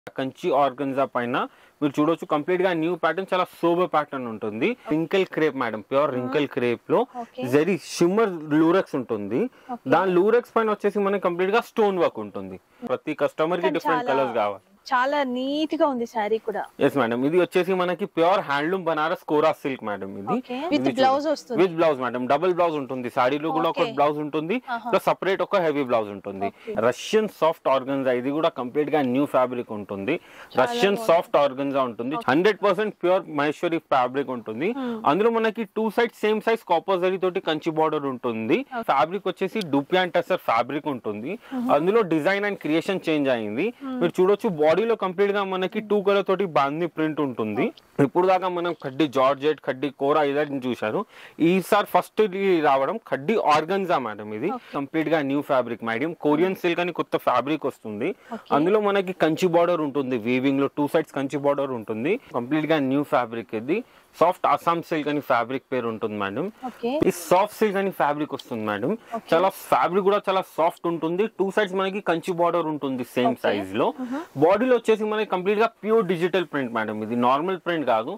Kanchi organza పైన మీరు చూడొచ్చు కంప్లీట్ గా న్యూ ప్యాటర్న్ చాలా సోబర్ ప్యాటర్న్ ఉంటుంది wrinkle crepe madam pure wrinkle crepe లో Okay. జరీ షిమ్మర్ లూరెక్స్ ఉంటుంది దాని లూరెక్స్ పైన వచ్చేసి మనకి కంప్లీట్ గా స్టోన్ వర్క్ ఉంటుంది ప్రతి కస్టమర్ కి కానీ డిఫరెంట్ చాలా- కలర్స్ కావాలి చాలా నీట్ గా ఉంది శారీ కూడా ఎస్ మేడం ఇది వచ్చేసి మనకి pure handloom Banaras kora silk madam ఇది ఓకే విత్ బ్లౌజ్ వస్తుంది with blouse madam double blouse ఉంటుంది సాడీలో కూడా ఒక Okay. బ్లౌజ్ ఉంటుంది ఆహా. ప్లస్ సపరేట్ ఒక హెవీ బ్లౌజ్ ఉంటుంది Okay. రష్యన్ సాఫ్ట్ ఆర్గన్జా ఇది కూడా కంప్లీట్ గా న్యూ ఫ్యాబ్రిక్ ఉంటుంది రష్యన్ సాఫ్ట్ ఆర్గన్జా ఉంటుంది hundred percent pure Maheshwari fabric ఉంటుంది అందులో మనకి two side same size copper zari తోటి కంచి బార్డర్ ఉంటుంది ఫ్యాబ్రిక్ వచ్చేసి డూపియాన్ టెసర్ ఫ్యాబ్రిక్ ఉంటుంది అందులో డిజైన్ అండ్ క్రియేషన్ చేంజ్ అయింది మీరు చూడొచ్చు బాడీలో కంప్లీట్ గా మనకి టూ కలర్ తోటి బాంది ప్రింట్ ఉంటుంది ఇప్పుడు దాకా మనం కడ్డీ జార్జెట్ కడ్డీ కోరా ఇదని చూశారు ఈసారి ఫస్ట్ రావడం కడ్డీ ఆర్గన్జా మేడం ఇది కంప్లీట్ గా new fabric madam Korean silk అని కొత్త ఫ్యాబ్రిక్ వస్తుంది అందులో మనకి కంచి బార్డర్ ఉంటుంది వీవింగ్ లో టూ సైడ్స్ కంచి బార్డర్ ఉంటుంది కంప్లీట్ గా న్యూ ఫ్యాబ్రిక్ ఇది సాఫ్ట్ అస్సాం సిల్క్ అని ఫ్యాబ్రిక్ పేరు ఉంటుంది మేడం ఓకే ఈ సాఫ్ట్ సిల్క్ అని ఫ్యాబ్రిక్ వస్తుంది మేడం చాలా ఫ్యాబ్రిక్ కూడా చాలా సాఫ్ట్ ఉంటుంది టూ సైడ్స్ మనకి కంచి బార్డర్ ఉంటుంది సేమ్ సైజ్ లో బాడీలో వచ్చేసి మనకి కంప్లీట్ గా ప్యూర్ డిజిటల్ ప్రింట్ మేడం ఇది నార్మల్ ప్రింట్ కాదు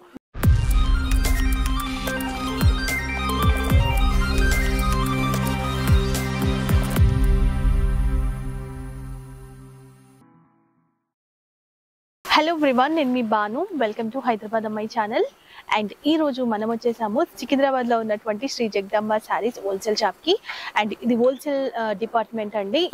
హలో ఎవ్రీవన్ నేను మీ బాను వెల్కమ్ టు హైదరాబాద్ అమ్మాయి ఛానల్ అండ్ ఈ రోజు మనం వచ్చేసాము సికింద్రాబాద్ లో ఉన్నటువంటి శ్రీ జగదంబ శారీస్ హోల్సేల్ షాప్ కి అండ్ ఇది హోల్సేల్ డిపార్ట్మెంట్ అండి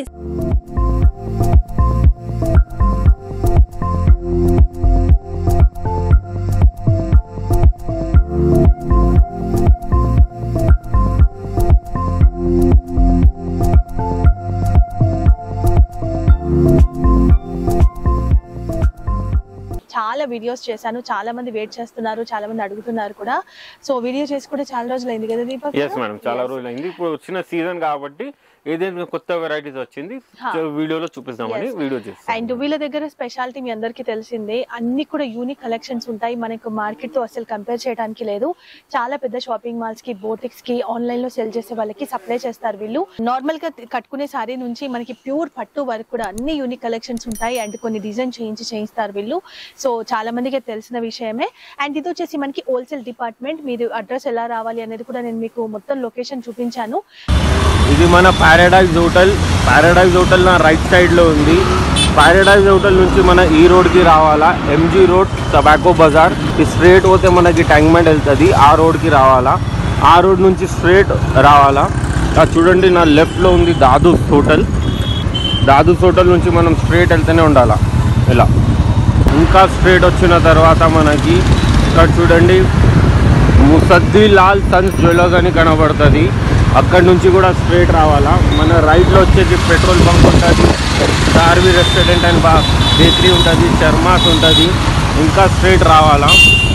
చాలా వీడియోస్ చేశాను చాలా మంది వెయిట్ చేస్తున్నారు చాలా మంది అడుగుతున్నారు కూడా సో వీడియో చేసి కూడా చాలా రోజులు అయింది కదా దీపక్ ఎస్ మేడం చాలా రోజులు అయింది ఇప్పుడు వచ్చిన సీజన్ కాబట్టి ఏదైతే కొత్త వెరైటీస్ వచ్చింది హా. వీడియోలో చూపిస్తామని Yes. వీడియో చేస్తాం అండ్ వీళ్ళ దగ్గర స్పెషాలిటీ మీ అందరికీ తెలిసిందే అన్ని కూడా యూనిక్ కలెక్షన్స్ ఉంటాయి మనకు మార్కెట్ తో అసలు కంపేర్ చేయడానికి లేదు చాలా పెద్ద షాపింగ్ మాల్స్ కి బోటిక్స్ కి ఆన్లైన్ లో సెల్ చేసే వాళ్ళకి సప్లై చేస్తారు వీళ్ళు నార్మల్ గా కట్టుకునే సారీ నుంచి మనకి ప్యూర్ పట్టు వరకు కూడా అన్ని యూనిక్ కలెక్షన్స్ ఉంటాయి అండ్ కొన్ని డిజైన్ చేయించి చేయిస్తారు వీళ్ళు సో చాలా మందికి తెలిసిన విషయమే అండ్ ఇది వచ్చేసి మనకి హోల్సేల్ డిపార్ట్మెంట్ మీరు అడ్రస్ ఎలా రావాలి అనేది కూడా నేను మీకు మొత్తం లొకేషన్ చూపించాను ఇది మన పారాడైజ్ హోటల్ పారాడైజ్ హోటల్ నా రైట్ సైడ్ లో ఉంది పారాడైజ్ హోటల్ నుంచి మన ఈ రోడ్ కి రావాలా ఎంజీ రోడ్ టబాకో బజార్ ఈ స్ట్రేట్ పోతే మనకి ట్యాంక్మెంట్ వెళ్తుంది ఆ రోడ్ కి రావాలా ఆ రోడ్ నుంచి స్ట్రేట్ రావాలా ఆ చూడండి నా లెఫ్ట్ లో ఉంది దాదూస్ హోటల్ దాదూస్ హోటల్ నుంచి మనం స్ట్రేట్ వెళ్తూనే ఉండాలా ఇలా ఇంకా స్ట్రేట్ వచ్చిన తర్వాత మనకి ఇక్కడ చూడండి ముసద్ది లాల్ సన్స్ జ్యువెలర్స్ అని కనబడుతుంది అక్కడ నుంచి కూడా స్ట్రేట్ రావాలా మన రైట్లో వచ్చేసి పెట్రోల్ బంక్ ఉంటుంది దార్వి రెస్టారెంట్ అండ్ బా బేకరీ ఉంటుంది చర్మాస్ ఉంటుంది ఇంకా స్ట్రేట్ రావాలా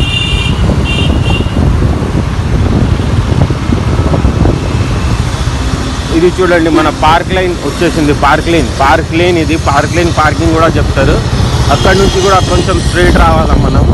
ఇది చూడండి మన పార్క్ లైన్ వచ్చేసింది పార్క్ లైన్ పార్క్ లైన్ ఇది పార్క్ లైన్ పార్కింగ్ కూడా చెప్తారు అక్కడ నుంచి కూడా కొంచెం స్ట్రేట్ రావాలా మనం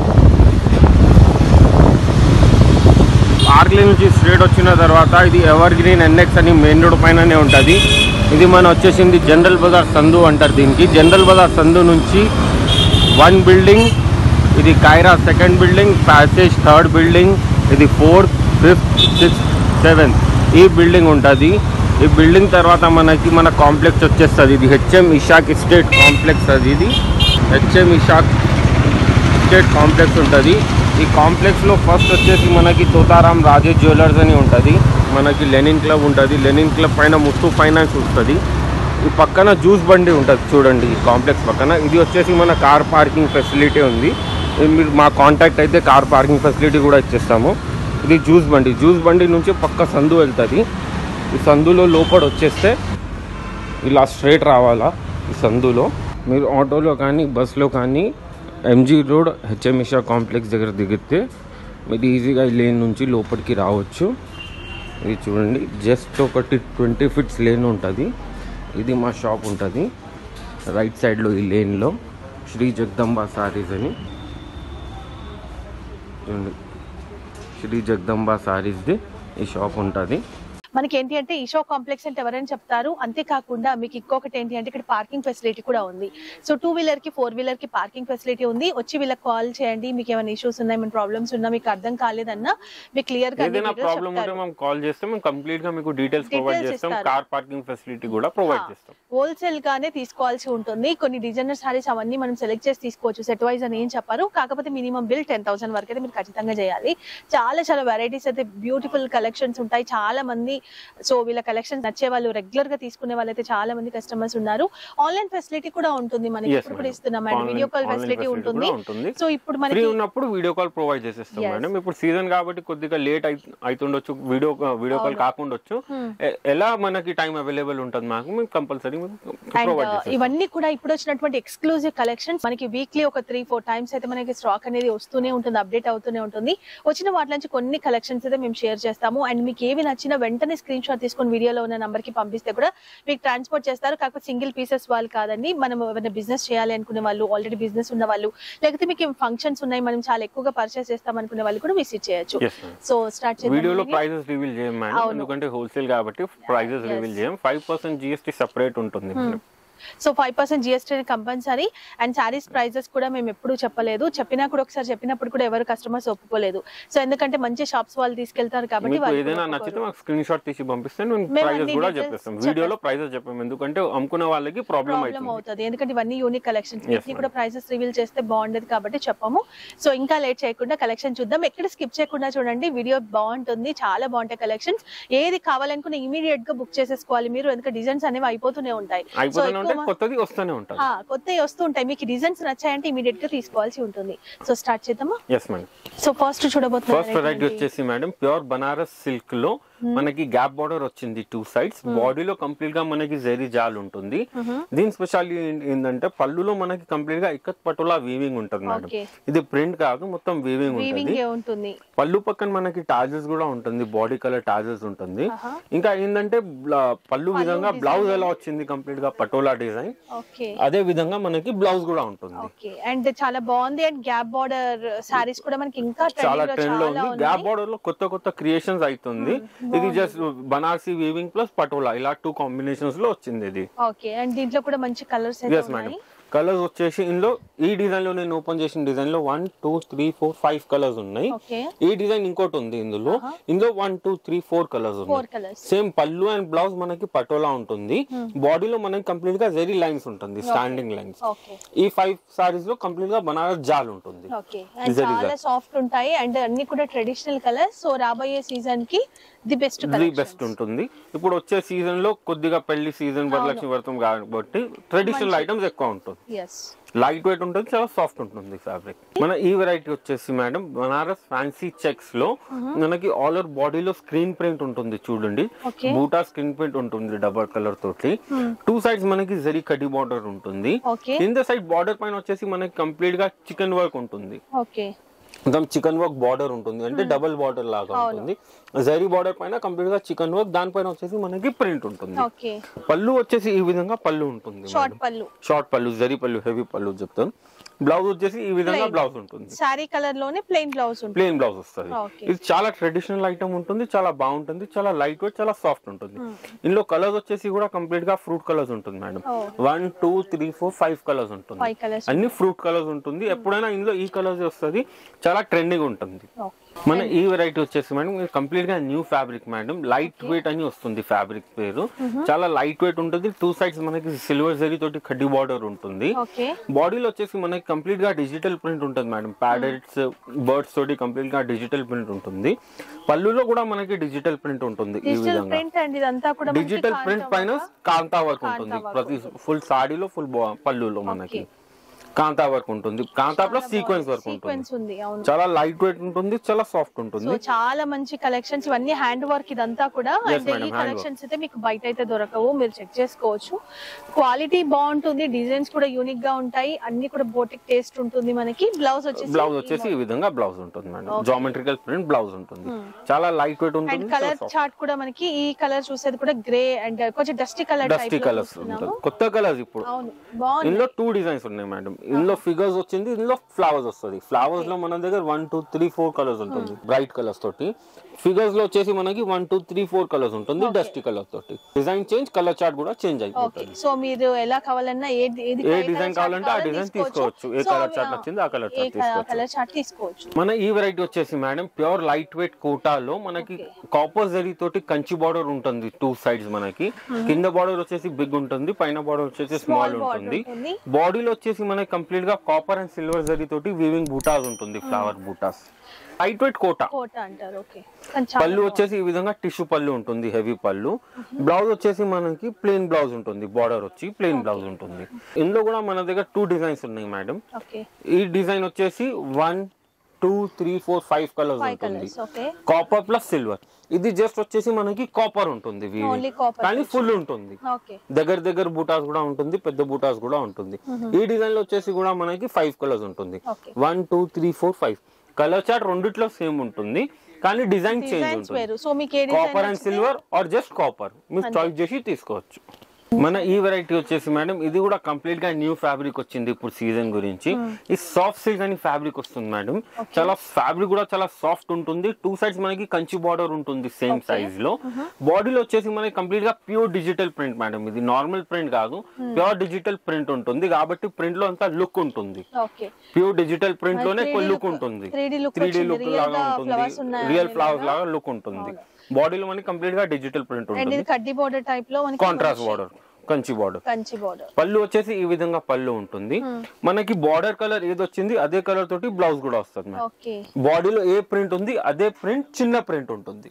పార్క్ లైన్ నుంచి స్ట్రేట్ వచ్చిన తర్వాత ఇది ఎవర్ గ్రీన్ ఎన్ఎక్స్ అని మెయిన్ రోడ్ పైననే ఉంటుంది ఇది మన వచ్చేసింది జనరల్ బజార్ సందు అంటారు దీనికి జనరల్ బజార్ సందు నుంచి వన్ బిల్డింగ్ ఇది కైరా second building passage third building ఇది ఫోర్త్ ఫిఫ్త్ సిక్స్త్ సెవెంత్ ఈ బిల్డింగ్ ఉంటుంది ఈ బిల్డింగ్ తర్వాత మనకి మన కాంప్లెక్స్ వచ్చేస్తుంది ఇది హెచ్ఎం ఇషాక్ ఎస్టేట్ కాంప్లెక్స్ అది ఇది హెచ్ఎం ఇషాక్ ఎస్టేట్ కాంప్లెక్స్ ఉంటుంది ఈ కాంప్లెక్స్లో ఫస్ట్ వచ్చేసి మనకి తోతారాం రాజేష్ జ్యువెలర్స్ అని ఉంటుంది మనకి లెనిన్ క్లబ్ ఉంటుంది లెనిన్ క్లబ్ పైన ముత్తు ఫైనాన్స్ వస్తుంది ఈ పక్కన జ్యూస్ బండి ఉంటుంది చూడండి ఈ కాంప్లెక్స్ పక్కన ఇది వచ్చేసి మన కార్ పార్కింగ్ ఫెసిలిటీ ఉంది ఇది మీరు మా కాంటాక్ట్ అయితే కార్ పార్కింగ్ ఫెసిలిటీ కూడా ఇచ్చేస్తాము ఇది జ్యూస్ బండి జ్యూస్ బండి నుంచి పక్క సందు వెళ్తుంది ఈ సందులో లోపల వచ్చేస్తే ఇలా స్ట్రైట్ రావాలా ఈ సందులో మీరు ఆటోలో కానీ బస్లో కానీ ఎంజీ రోడ్ హెచ్ఎంఇషా కాంప్లెక్స్ దగ్గర దిగితే మీరు ఈజీగా ఈ లేన్ నుంచి లోపలికి రావచ్చు ఇది చూడండి జస్ట్ ఒకటి ట్వంటీ ఫిట్స్ లేన్ ఉంటుంది ఇది మా షాప్ ఉంటుంది రైట్ సైడ్లో ఈ లేన్లో శ్రీ జగదంబ సారీస్ అని చూడండి శ్రీ జగదంబ సారీస్ది ఈ షాప్ ఉంటుంది మనకి ఏంటి అంటే ఈషో కాంప్లెక్స్ అంటే ఎవరైనా చెప్తారు అంతేకాకుండా మీకు ఇంకొకటి ఏంటి అంటే ఇక్కడ పార్కింగ్ ఫెసిలిటీ కూడా ఉంది సో టూ వీలర్ కి ఫోర్ వీలర్ కి పార్కింగ్ ఫెసిలిటీ ఉంది వచ్చి వీళ్ళకి కాల్ చేయండి మీకు ఏమైనా ఇష్యూస్ ఉన్నాయి మన ప్రాబ్లమ్స్ ఉన్నా మీకు అర్థం కాలేదన్నా మీకు క్లియర్ గా అన్ని ఏదైనా details ప్రాబ్లం ఉంటే చెప్తారు. మేము కాల్ చేస్తే మేము కంప్లీట్ గా మీకు డీటెయిల్స్ ప్రొవైడ్ Details చేస్తాం ఇస్తారు. కార్ పార్కింగ్ ఫెసిలిటీ కూడా ప్రొవైడ్ ఆ. చేస్తాం హోల్సేల్ గానే తీసుకోవాల్సి ఉంటుంది కొన్ని డిజైనర్ సారీస్ అవన్నీ మనం సెలెక్ట్ చేసి తీసుకోవచ్చు సెట్ వైజ్ అని ఏం చెప్పారు కాకపోతే మినిమం బిల్ టెన్ థౌసండ్ వరకు అయితే మీరు ఖచ్చితంగా చేయాలి చాలా చాలా వెరైటీస్ అయితే బ్యూటిఫుల్ కలెక్షన్స్ ఉంటాయి చాలా మంది సో వీళ్ళ కలెక్షన్స్ నచ్చే వాళ్ళు రెగ్యులర్ గా తీసుకునే వాళ్ళు అయితే చాలా మంది కస్టమర్స్ ఉన్నారు ఆన్లైన్ ఫెసిలిటీ కూడా ఉంటుంది మనకి Yes, ఇప్పుడు కూడా madam. ఇస్తున్నాం అండి Online- video call online facility facility ఉంటుంది కూడా ఉంటుంది. సో ఇప్పుడు ఫ్రీ మనకి ఉన్నప్పుడు వీడియో కాల్ ప్రొవైడ్ చేసేస్తాం Yes. మేడం ఇప్పుడు సీజన్ కాబట్టి కొద్దిగా లేట్ అవుతుండొచ్చు వీడియో వీడియో కాల్ అవును. కాకుండొచ్చు Hmm. ఎ- ఎలా మనకి టైం అవైలబుల్ ఉంటుంది మాకు మేము కంపల్సరీ అండ్ ప్రొవైడ్ చేస్తాం ఇవన్నీ కూడా ఇప్పుడు వచ్చినటువంటి ఎక్స్క్లూజివ్ కలెక్షన్స్ మనకి వీక్లీ ఒక త్రీ ఫోర్ టైమ్స్ అయితే మనకి స్టాక్ అనేది వస్తూనే ఉంటుంది అప్డేట్ అవుతూనే ఉంటుంది వచ్చిన వాటి నుంచి కొన్ని కలెక్షన్స్ అయితే మేము షేర్ చేస్తాము అండ్ మీకు ఏవి నచ్చినా వెంటనే స్క్రీన్ షాట్ తీసుకొని వీడియోలో ఉన్న నంబర్ కి పంపిస్తే కూడా మీకు ట్రాన్స్పోర్ట్ చేస్తారు కాకపోతే సింగిల్ పీసెస్ వాళ్ళు కాదండి మనం ఏమైనా బిజినెస్ చేయాలి అనుకునే వాళ్ళు ఆల్రెడీ బిజినెస్ ఉన్న వాళ్ళు లేకపోతే మీకు ఫంక్షన్స్ ఉన్నాయి మనం చాలా ఎక్కువగా పర్చేస్ చేస్తాం అనుకునే వాళ్ళు కూడా విజిట్ చేయొచ్చు ఎస్ మేడం సో స్టార్ట్ వీడియోలో చేద్దాం ప్రైజెస్ రివీల్ చేయం మేడం అవును. ఎందుకంటే హోల్సేల్ కాబట్టి ప్రైజెస్ Yes. రివీల్ చేయం ఫైవ్ పర్సెంట్ జిఎస్టీ సెపరేట్ ఉంటుంది madam so five percent GST compulsory and saris prices కూడా మేము ఎప్పుడూ చెప్పలేదు చెప్పినా కూడా ఒకసారి చెప్పినప్పుడు కూడా ఎవరు కస్టమర్స్ ఒప్పుకోలేదు సో ఎందుకంటే మంచి షాప్స్ వాళ్ళు తీసుకెళ్తారు కాబట్టి మీకు వాళ్ళు ఏదైనా కూడా నచ్చితే ఒప్పుకోరు. మాకు స్క్రీన్ షాట్ తీసి పంపిస్తే మేము మేము ప్రైజెస్ అన్ని కూడా details చెప్పేస్తాం చెప్పేస్తాం. వీడియోలో ప్రైజెస్ చెప్పాము ఎందుకంటే అమ్ముకున్న వాళ్ళకి ప్రాబ్లం ప్రాబ్లం అవుతుంది అవుతుంది ఎందుకంటే ఇవన్నీ యూనిక్ కలెక్షన్స్ Yes, వీటిని కూడా ప్రైసెస్ రివీల్ చేస్తే బాగుండేది కాబట్టి చెప్పాము సో ఇంకా లేట్ చేయకుండా కలెక్షన్ చూద్దాం ఎక్కడ స్కిప్ చేయకుండా చూడండి వీడియో బాగుంటుంది చాలా బాగుంటాయి కలెక్షన్స్ ఏది కావాలనుకున్న ఇమీడియట్ గా బుక్ చేసేసుకోవాలి మీరు ఎందుకంటే డిజైన్స్ అనేవి అయిపోతూనే ఉంటాయి సో అయిపోతూనే ఎక్కువ ఉంటే మ- కొత్తది వస్తూనే ఉంటుంది ఆ, కొత్తవి వస్తుంటాయి మీకు డిజైన్స్ నచ్చాయంటే ఇమీడియట్ గా తీసుకోవాల్సి ఉంటుంది సో స్టార్ట్ చేద్దామా ఎస్ మేడం సో ఫస్ట్ చూడబోతున్నారు ఫస్ట్ వెరైటీ వచ్చేసి మేడం ప్యూర్ బనారస్ సిల్క్ లో మనకి గ్యాప్ బార్డర్ వచ్చింది టూ సైడ్స్ బాడీలో కంప్లీట్ గా మనకి జెరీ జాల్ ఉంటుంది దీని స్పెషాలిటీ ఏంటంటే పళ్ళులో మనకి కంప్లీట్ గా ఇక్కత్ పటోలా వీవింగ్ ఉంటుంది మేడం Okay. ఇది ప్రింట్ కాదు మొత్తం వీవింగ్ వీవింగ్ ఉంటుంది ఏ ఉంటుంది పళ్ళు పక్కన మనకి టాజెస్ కూడా ఉంటుంది బాడీ కలర్ టాజెస్ ఉంటుంది ఆహా. ఇంకా ఏంటంటే బ్ల- పళ్ళు విధంగా బ్లౌజ్ ఎలా వచ్చింది కంప్లీట్ గా పటోలా డిజైన్ ఓకే అదే విధంగా మనకి బ్లౌజ్ కూడా ఉంటుంది ఓకే అండ్ చాలా బాగుంది అండ్ గ్యాప్ బార్డర్ సారీస్ కూడా మనకి ఇంకా చాలా ట్రెండింగ్ లో ట్రెండ్ లో చాలా ఉంది గ్యాప్ బార్డర్ లో కొత్త కొత్త క్రియేషన్స్ అవుతుంది ఇది just Banarasi weaving plus patola ఇలా టూ కాంబినేషన్స్ లో వచ్చింది ఇది ఓకే అండ్ దీంట్లో కూడా మంచి కలర్స్ అయితే ఎస్ మేడం ఉన్నాయి కలర్స్ వచ్చేసి ఇందులో ఈ డిజైన్ లో నేను ఓపెన్ చేసిన డిజైన్ లో one two three four five colours ఉన్నాయి ఓకే ఈ డిజైన్ ఇంకోటి ఉంది ఇందులో ఇందులో one two three four colours ఉన్నాయి four colours same pallu and blouse మనకి పటోలా ఉంటుంది బాడీలో మనకి కంప్లీట్ గా జెరీ లైన్స్ ఉంటుంది స్టాండింగ్ లైన్స్ ఓకే ఈ ఫైవ్ సారీస్ లో కంప్లీట్ గా బనారస్ జాల్ ఉంటుంది ఓకే అండ్ Zari చాలా సాఫ్ట్ ఉంటాయి అండ్ అన్ని కూడా ట్రెడిషనల్ కలర్స్ సో రాబోయే సీజన్ కి ది బెస్ట్ ది బెస్ట్ ఉంటుంది ఇప్పుడు వచ్చే సీజన్ లో కొద్దిగా పెళ్లి సీజన్ వరలక్ష్మి వ్రతం కాబట్టి ట్రెడిషనల్ ఐటమ్స్ ఎక్కువ ఉంటుంది ఎస్ లైట్ వెయిట్ ఉంటుంది చాలా సాఫ్ట్ ఉంటుంది ఫ్యాబ్రిక్ మన ఈ వెరైటీ వచ్చేసి మేడం బనారస్ ఫ్యాన్సీ చెక్స్ లో మనకి ఆల్ ఓవర్ బాడీలో స్క్రీన్ ప్రింట్ ఉంటుంది చూడండి Okay. బూటా స్క్రీన్ ప్రింట్ ఉంటుంది డబల్ కలర్ తోటి టూ సైడ్స్ మనకి జరీ కడి బార్డర్ ఉంటుంది ఓకే కింద సైడ్ బార్డర్ పైన వచ్చేసి మనకి కంప్లీట్ గా చికెన్ వర్క్ ఉంటుంది ఓకే మొత్తం చికెన్ వర్క్ బార్డర్ ఉంటుంది అంటే డబుల్ బార్డర్ లాగా ఉంటుంది జరీ బార్డర్ పైన కంప్లీట్ గా చికెన్ వర్క్ దానిపైన వచ్చేసి మనకి ప్రింట్ ఉంటుంది ఓకే పళ్ళు వచ్చేసి ఈ విధంగా పళ్ళు ఉంటుంది షార్ట్ పళ్ళు షార్ట్ పళ్ళు జరీ పళ్ళు హెవీ పళ్ళు చెప్తాను బ్లౌజ్ వచ్చేసి ఈ విధంగా Plain. బ్లౌజ్ ఉంటుంది సారీ కలర్ లోనే ప్లెయిన్ బ్లౌజ్ ఉంటుంది ప్లెయిన్ బ్లౌజ్ వస్తుంది Okay. ఇది చాలా ట్రెడిషనల్ ఐటమ్ ఉంటుంది చాలా బాగుంటుంది చాలా లైట్ వెయిట్ చాలా సాఫ్ట్ ఉంటుంది ఇందులో కలర్స్ వచ్చేసి కూడా కంప్లీట్ గా ఫ్రూట్ కలర్స్ ఉంటుంది madam Oh. One two three four five colours ఉంటుంది ఫైవ్ కలర్స్ అన్ని ఫ్రూట్ కలర్స్ ఉంటుంది ఎప్పుడైనా ఇందులో ఈ కలర్స్ వస్తుంది చాలా ట్రెండింగ్ ఉంటుంది మన ఈ వెరైటీ వచ్చేసి మేడం కంప్లీట్ గా new fabric madam light weight అని వస్తుంది ఫ్యాబ్రిక్ పేరు చాలా లైట్ వెయిట్ ఉంటుంది టూ సైడ్స్ మనకి సిల్వర్ జరీ తోటి కడ్డీ బార్డర్ ఉంటుంది ఓకే బాడీలో వచ్చేసి మనకి కంప్లీట్ గా డిజిటల్ ప్రింట్ ఉంటుంది మేడం ప్యాడెట్స్ బర్డ్స్ తోటి కంప్లీట్ గా డిజిటల్ ప్రింట్ ఉంటుంది పళ్ళులో కూడా మనకి డిజిటల్ ప్రింట్ ఉంటుంది ఈ డిజిటల్ విధంగా ప్రింట్ అండ్ ఇదంతా కూడా మనకి డిజిటల్ ప్రింట్ కాంతా పైన వర్క్. కాంతా వర్క్ కాంతా ఉంటుంది వర్క్ ప్రతి ఫుల్ సాడీలో ఫుల్ పళ్ళులో మనకి కాంతా వర్క్ ఉంటుంది కాంతా ప్లస్ సీక్వెన్స్ వర్క్ ఉంటుంది సీక్వెన్స్ ఉంది అవును చాలా లైట్ వెయిట్ ఉంటుంది చాలా సాఫ్ట్ సో ఉంటుంది చాలా మంచి కలెక్షన్స్ ఇవన్నీ హ్యాండ్ వర్క్ ఇదంతా కూడా Yes, అండ్ madam, ఈ hand కలెక్షన్స్ అయితే మీకు బయట అయితే దొరకవు మీరు చెక్ చేసుకోవచ్చు క్వాలిటీ బాగుంటుంది డిజైన్స్ కూడా యూనిక్ గా ఉంటాయి అన్ని కూడా బోటిక్ టేస్ట్ ఉంటుంది మనకి బ్లౌజ్ వచ్చేసి బ్లౌజ్ వచ్చేసి ఈ విధంగా బ్లౌజ్ ఉంటుంది మేడం జామెట్రికల్ ప్రింట్ బ్లౌజ్ ఉంటుంది చాలా లైట్ వెయిట్ అండ్ ఉంటుంది కలర్ చార్ట్ కూడా మనకి ఈ కలర్ చూసేది కూడా గ్రే అండ్ కొంచెం డస్టీ కలర్ డస్టీ కలర్స్ ఉంటుంది కొత్త కలర్స్ ఇప్పుడు అవును బాగుంది ఇందులో టూ డిజైన్స్ ఉన్నాయి మేడం ఇందులో ఫిగర్స్ వచ్చింది ఇందులో ఫ్లవర్స్ వస్తుంది ఫ్లవర్స్ లో మన దగ్గర one two three four colours ఉంటుంది బ్రైట్ కలర్స్ తోటి ఫిగర్స్ లో వచ్చేసి మనకి one two three four colours ఉంటుంది డస్టీ కలర్ తోటి డిజైన్ చేంజ్ కలర్ చార్ట్ కూడా చేంజ్ ఓకే అయిపోతుంది సో మీరు ఎలా కావాలన్నా ఏది ఏది ఏ colour డిజైన్ chart కావాలంటే ఆ కావాలో డిజైన్ తీసుకోవచ్చు ఏ సో కలర్ అవి, చార్ట్ ఆ, నచ్చింది ఆ కలర్ ఏ చార్ట్ తీసుకోవచ్చు కలర్ చార్ట్ తీసుకోవచ్చు మన ఈ వెరైటీ వచ్చేసి మేడం ప్యూర్ లైట్ వెయిట్ కోటాలో మనకి కాపర్ జరీ తోటి కంచి బార్డర్ ఉంటుంది టూ సైడ్స్ మనకి కింద బార్డర్ వచ్చేసి బిగ్ ఉంటుంది పైన బార్డర్ వచ్చేసి స్మాల్ border ఉంటుంది ఉంటుంది. బాడీలో వచ్చేసి మనకి కంప్లీట్ గా కాపర్ అండ్ సిల్వర్ జరీ తోటి వీవింగ్ బూటాస్ ఉంటుంది ఫ్లవర్ బూటాస్ లైట్ వెయిట్ కోటా కోట అంటారు ఓకే కానీ చాలా పళ్ళు వచ్చేసి ఈ విధంగా టిష్యూ పళ్ళు ఉంటుంది హెవీ పళ్ళు బ్లౌజ్ వచ్చేసి మనకి ప్లెయిన్ బ్లౌజ్ ఉంటుంది బార్డర్ వచ్చి ప్లెయిన్ బ్లౌజ్ ఉంటుంది ఇందులో కూడా మన దగ్గర టూ డిజైన్స్ ఉన్నాయి మేడం ఓకే ఈ డిజైన్ వచ్చేసి one two three four five colours five ఉంటుంది colours okay copper plus silver ఇది జస్ట్ వచ్చేసి మనకి కాపర్ ఉంటుంది weaving. Only copper కానీ ఫుల్ ఉంటుంది ఓకే దగ్గర దగ్గర బూటాస్ కూడా ఉంటుంది పెద్ద బూటాస్ కూడా ఉంటుంది ఈ డిజైన్ లో వచ్చేసి కూడా మనకి ఫైవ్ కలర్స్ ఉంటుంది okay one two three four five colour chart రెండిట్లో సేమ్ ఉంటుంది కానీ డిజైన్ చేంజ్ డిజైన్స్ ఉంటుంది వేరు సో మీకు ఏ copper and design silver or just copper మీరు చాయిస్ చేసి తీసుకోవచ్చు మన ఈ వెరైటీ వచ్చేసి మేడం ఇది కూడా కంప్లీట్ గా న్యూ ఫ్యాబ్రిక్ వచ్చింది ఇప్పుడు సీజన్ గురించి ఈ సాఫ్ట్ సిల్క్ అని ఫ్యాబ్రిక్ వస్తుంది మేడం చాలా ఫ్యాబ్రిక్ కూడా చాలా సాఫ్ట్ ఉంటుంది టూ సైడ్స్ మనకి కంచి బార్డర్ ఉంటుంది సేమ్ సైజ్ లో బాడీలో వచ్చేసి మనకి కంప్లీట్ గా ప్యూర్ డిజిటల్ ప్రింట్ మేడం ఇది నార్మల్ ప్రింట్ కాదు ప్యూర్ డిజిటల్ ప్రింట్ ఉంటుంది కాబట్టి ప్రింట్ లో అంతా లుక్ ఉంటుంది ఓకే ప్యూర్ డిజిటల్ ప్రింట్ లోనే 3D లుక్ look- ఉంటుంది 3D look త్రీ వచ్చింది. లుక్ Real లాగా గా flowers ఉంటుంది ఉన్నాయి రియల్ అనేలాగా. ఫ్లవర్స్ లాగా లుక్ ఉంటుంది బాడీలో మనకి కంప్లీట్ గా డిజిటల్ ప్రింట్ అండ్ ఉంటుంది ఇది కడ్డీ బోర్డర్ టైప్ లో మనకి కాంట్రాస్ట్ మంచి border Kanchi border Kanchi border pallu వచ్చేసి ఈ విధంగా పళ్ళు ఉంటుంది మనకి బార్డర్ కలర్ ఏది వచ్చింది అదే కలర్ తోటి బ్లౌజ్ కూడా వస్తుంది మేడం ఓకే బాడీలో ఏ ప్రింట్ ఉంది అదే ప్రింట్ చిన్న ప్రింట్ ఉంటుంది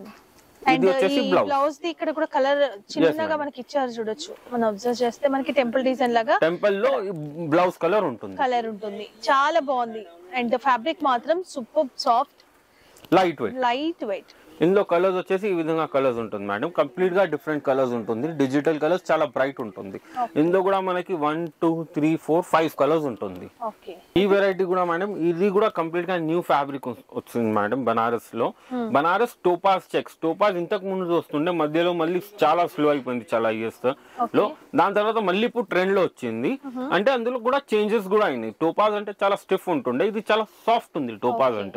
అండ్ వచ్చేసి ఈ blouse. బ్లౌజ్ ది ఇక్కడ కూడా కలర్ చిన్నగా మనకి ఇచ్చారు చూడొచ్చు మనం అబ్జర్వ్ చేస్తే మనకి టెంపుల్ డిజైన్ లాగా టెంపుల్ లో బ్లౌజ్ కలర్ ఉంటుంది కలర్ ఉంటుంది చాలా బాగుంది అండ్ ఫ్యాబ్రిక్ మాత్రం super soft light weight light weight ఇందులో కలర్స్ వచ్చేసి ఈ విధంగా కలర్స్ ఉంటుంది మేడం కంప్లీట్ గా డిఫరెంట్ కలర్స్ ఉంటుంది డిజిటల్ కలర్స్ చాలా బ్రైట్ ఉంటుంది ఇందులో కూడా మనకి one two three four five colours ఉంటుంది ఓకే ఈ వెరైటీ కూడా మేడం ఇది కూడా కంప్లీట్ గా న్యూ ఫ్యాబ్రిక్ వచ్చింది మేడం బనారస్ లో బనారస్ టోపాస్ చెక్స్ టోపాస్ ఇంతకు ముందు వస్తుండే మధ్యలో మళ్ళీ చాలా స్లో అయిపోయింది చాలా ఇయర్స్ లో దాని తర్వాత మళ్ళీ ఇప్పుడు ట్రెండ్ లో వచ్చింది అంటే అందులో కూడా చేంజెస్ కూడా అయినాయి టోపాస్ అంటే చాలా స్టిఫ్ ఉంటుండే ఇది చాలా సాఫ్ట్ ఉంది టోపాస్ అంటే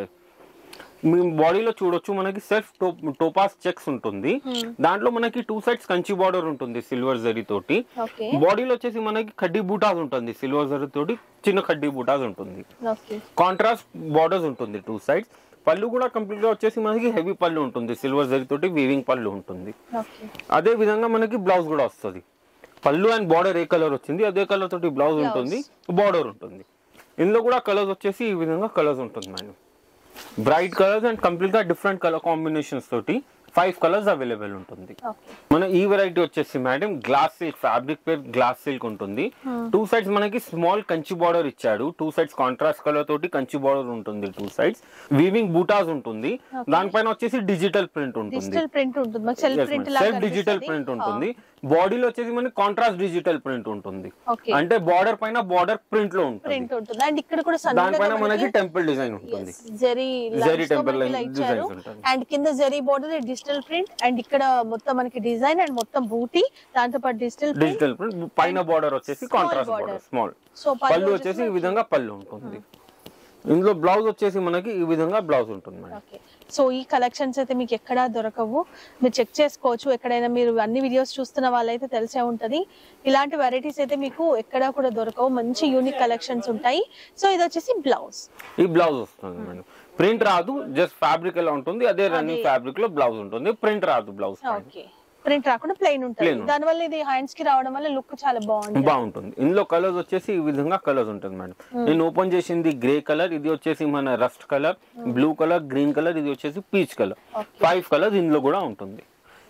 మీ బాడీలో చూడొచ్చు మనకి సెల్ఫ్ టోపాస్ చెక్స్ ఉంటుంది దాంట్లో మనకి టూ సైడ్స్ కంచి బార్డర్ ఉంటుంది సిల్వర్ జరీ తోటి ఓకే బాడీలో వచ్చేసి మనకి కడ్డీ బూటాస్ ఉంటుంది సిల్వర్ జరీ తోటి చిన్న కడ్డీ బూటాస్ ఉంటుంది ఓకే కాంట్రాస్ట్ బార్డర్స్ ఉంటుంది టూ సైడ్స్ పళ్ళు కూడా కంప్లీట్ గా వచ్చేసి మనకి హెవీ పళ్ళు ఉంటుంది సిల్వర్ జరీ తోటి వీవింగ్ పళ్ళు ఉంటుంది ఓకే అదే విధంగా మనకి బ్లౌజ్ కూడా వస్తుంది పళ్ళు అండ్ బార్డర్ ఏ కలర్ వచ్చింది అదే కలర్ తోటి బ్లౌజ్ ఉంటుంది బార్డర్ ఉంటుంది ఇందులో కూడా కలర్స్ వచ్చేసి ఈ విధంగా కలర్స్ ఉంటుంది madam bright colours and complete గా డిఫరెంట్ కలర్ కాంబినేషన్స్ తోటి ఫైవ్ కలర్స్ అవైలబుల్ ఉంటుంది ఓకే మన ఈ వెరైటీ వచ్చేసి మేడం గ్లాస్ సిల్క్ ఫ్యాబ్రిక్ పేర్ గ్లాస్ సిల్క్ ఉంటుంది టూ సైడ్స్ మనకి స్మాల్ కంచి బార్డర్ ఇచ్చాడు టూ సైడ్స్ కాంట్రాస్ట్ కలర్ తోటి కంచి బార్డర్ ఉంటుంది టూ సైడ్స్ వీవింగ్ బూటాస్ ఉంటుంది దానిపైన వచ్చేసి డిజిటల్ ప్రింట్ ఉంటుంది డిజిటల్ ప్రింట్ ఉంటుంది మాకు సెల్ఫ్ ప్రింట్ లాగా సెల్ఫ్ డిజిటల్ ప్రింట్ ఉంటుంది బాడీలో వచ్చేసి మనకి కాంట్రాస్ట్ డిజిటల్ ప్రింట్ ఉంటుంది ఓకే అంటే బార్డర్ పైన బార్డర్ ప్రింట్ లో ఉంటుంది ప్రింట్ ఉంటుంది అండ్ ఇక్కడ కూడా దానిపైన సన్నగా మనకి టెంపుల్ డిజైన్ ఉంటుంది జరీ జరీ టెంపుల్ ఇచ్చారు డిజైన్స్ ఉంటుంది అండ్ కింద zari border digital print and ఇక్కడ మొత్తం మనకి డిజైన్ అండ్ మొత్తం బూటీ దాంతో పాటు డిజిటల్ ప్రింట్ డిజిటల్ ప్రింట్ పైన బార్డర్ వచ్చేసి contrast border. Border small so పళ్ళు వచ్చేసి ఈ విధంగా పళ్ళు ఉంటుంది ఇందులో బ్లౌజ్ వచ్చేసి మనకి ఈ విధంగా బ్లౌజ్ ఉంటుంది మేడం ఓకే సో ఈ కలెక్షన్స్ అయితే మీకు ఎక్కడా దొరకవు మీరు చెక్ చేసుకోవచ్చు ఎక్కడైనా మీరు అన్ని వీడియోస్ చూస్తున్న వాళ్ళైతే తెలిసే ఉంటది ఇలాంటి వెరైటీస్ అయితే మీకు ఎక్కడా కూడా దొరకవు మంచి యూనిక్ కలెక్షన్స్ ఉంటాయి సో ఇది వచ్చేసి బ్లౌజ్ ఈ బ్లౌజ్ వస్తుంది మేడం ప్రింట్ రాదు జస్ట్ ఫ్యాబ్రిక్ ఎలా ఉంటుంది అదే రన్నింగ్ ఫ్యాబ్రిక్ లో బ్లౌజ్ ఉంటుంది ప్రింట్ రాదు బ్లౌజ్ ఓకే ప్రింట్ రాకుండా ప్లెయిన్ ఉంటుంది Plain ఉంటుంది. దానివల్ల ఇది హ్యాండ్స్ కి రావడం వల్ల లుక్ చాలా బాగుంది బాగుంటుంది ఇందులో కలర్స్ వచ్చేసి ఈ విధంగా కలర్స్ ఉంటుంది మేడం నేను ఓపెన్ చేసింది గ్రే కలర్ ఇది వచ్చేసి మన rust colour blue colour green colour ఇది వచ్చేసి పీచ్ కలర్ ఫైవ్ కలర్స్ ఇందులో కూడా ఉంటుంది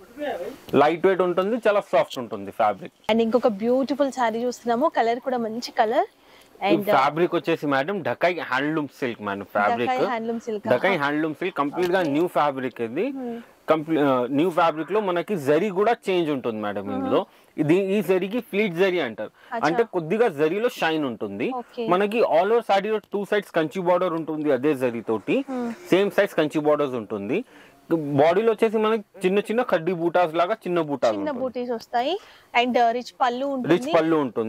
లైట్ వెయిట్ ఉంటుంది చాలా సాఫ్ట్ ఉంటుంది ఫ్యాబ్రిక్ అండ్ ఇంకొక బ్యూటిఫుల్ శారీ చూస్తున్నాము కలర్ కూడా మంచి కలర్ అండ్ ఫ్యాబ్రిక్ వచ్చేసి madam Dhakai handloom silk madam fabric handloom silk Dhakai handloom silk complete గా న్యూ ఫ్యాబ్రిక్ ఇది కంప్లీట్ న్యూ ఫ్యాబ్రిక్ లో మనకి జరీ కూడా చేంజ్ ఉంటుంది మేడం ఇందులో ఇది ఈ జరీకి ఫ్లీట్ జరీ అంటారు అంటే కొద్దిగా జరీలో షైన్ ఉంటుంది Okay. మనకి ఆల్ ఓవర్ సాడీలో టూ సైడ్స్ కంచి బార్డర్ ఉంటుంది అదే జరీ తోటి సేమ్ సైజ్ కంచి బార్డర్స్ ఉంటుంది బాడీలో వచ్చేసి మనకి చిన్న చిన్న కడ్డీ బూటాస్ లాగా చిన్న బూటాలు చిన్న బూటీస్ వస్తాయి అండ్ రిచ్ పళ్ళు రిచ్ ఉంటుంది పళ్ళు ఉంటుంది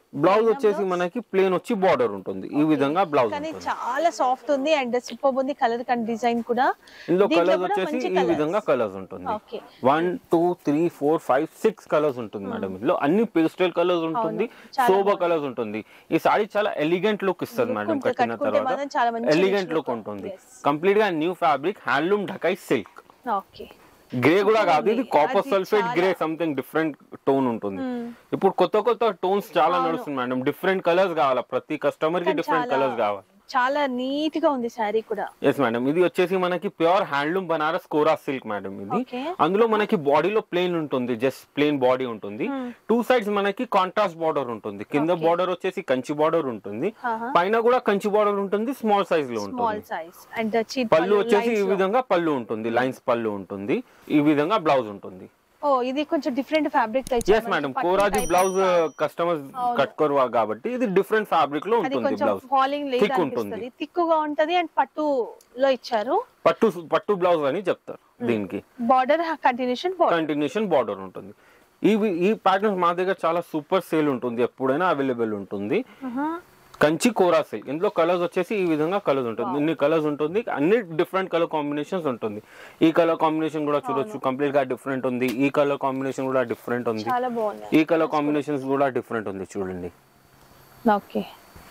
బ్లౌజ్ వచ్చేసి మనకి ప్లేన్ వచ్చి బార్డర్ ఉంటుంది ఈ విధంగా బ్లౌజ్ కానీ ఉంటుంది చాలా సాఫ్ట్ ఉంది అండ్ సూపర్ ఉంది కలర్ అండ్ డిజైన్ కూడా ఇందులో దీంట్లో కలర్స్ కూడా వచ్చేసి మంచి ఈ colours. విధంగా కలర్స్ ఉంటుంది okay one two three four five six colours ఉంటుంది మేడం ఇందులో అన్ని పేస్టల్ కలర్స్ ఉంటుంది చాలా సోబా కలర్స్ ఉంటుంది ఈ సారీ చాలా ఎలిగెంట్ లుక్ ఇస్తుంది మేడం ఉంటుంది. కట్టిన కట్టుకుంటే మాత్రం చాలా తర్వాత మంచి ఎలిగెంట్ rich లుక్ look. ఉంటుంది Yes. కంప్లీట్ గా new fabric handloom Dhakai silk okay grey కూడా కాదు ఇది ఉంది. కాపర్ అది సల్ఫేట్ చాలా- గ్రే సంథింగ్ డిఫరెంట్ టోన్ ఉంటుంది ఇప్పుడు కొత్త కొత్త టోన్స్ చాలా నడుస్తుంది మేడం డిఫరెంట్ కలర్స్ కావాలా ప్రతి కస్టమర్ కి డిఫరెంట్ చాలా- కలర్స్ కావాలి చాలా నీట్ గా ఉంది శారీ కూడా ఎస్ మేడం ఇది వచ్చేసి మనకి pure handloom Banaras kora silk madam ఇది Okay. అందులో మనకి బాడీలో ప్లేన్ ఉంటుంది జస్ట్ ప్లేన్ బాడీ ఉంటుంది టూ సైడ్స్ మనకి కాంట్రాస్ట్ బార్డర్ ఉంటుంది కింద బార్డర్ వచ్చేసి కంచి బార్డర్ ఉంటుంది ఆహా. పైన కూడా కంచి బార్డర్ ఉంటుంది స్మాల్ సైజ్ లో స్మాల్ ఉంటుంది సైజ్ అండ్ చీట్ పళ్ళు వచ్చేసి ఈ విధంగా పళ్ళు ఉంటుంది లైన్స్ పళ్ళు ఉంటుంది ఈ విధంగా బ్లౌజ్ ఉంటుంది ఓ ఇది కొంచెం డిఫరెంట్ ఫ్యాబ్రిక్ తో ఎస్ మేడం కోరాజీ బ్లౌజ్ కస్టమర్స్ కట్టుకోరు కాబట్టి ఇది డిఫరెంట్ ఫ్యాబ్రిక్ లో అది ఉంటుంది కొంచెం బ్లౌజ్ ఫాలింగ్ లేదు థిక్ ఉంటుంది అనిపిస్తుంది తిక్కుగా ఉంటది అండ్ పట్టులో ఇచ్చారు పట్టు పట్టు బ్లౌజ్ అని చెప్తారు దీనికి border continuation border continuation border ఉంటుంది ఈ ఈ ప్యాటర్న్స్ మా దగ్గర చాలా సూపర్ సేల్ ఉంటుంది ఎప్పుడైనా అవైలబుల్ ఉంటుంది కంచి కోరా సిల్క్ ఇందులో కలర్స్ వచ్చేసి ఈ విధంగా కలర్స్ ఉంటుంది ఇన్ని కలర్స్ ఉంటుంది అన్ని డిఫరెంట్ కలర్ కాంబినేషన్స్ ఉంటుంది ఈ కలర్ కాంబినేషన్ కూడా చూడొచ్చు కంప్లీట్ గా డిఫరెంట్ ఉంది ఈ కలర్ కాంబినేషన్ కూడా డిఫరెంట్ ఉంది చాలా బాగుంది ఈ కలర్ కాంబినేషన్స్ కూడా డిఫరెంట్ ఉంది చూడండి ఓకే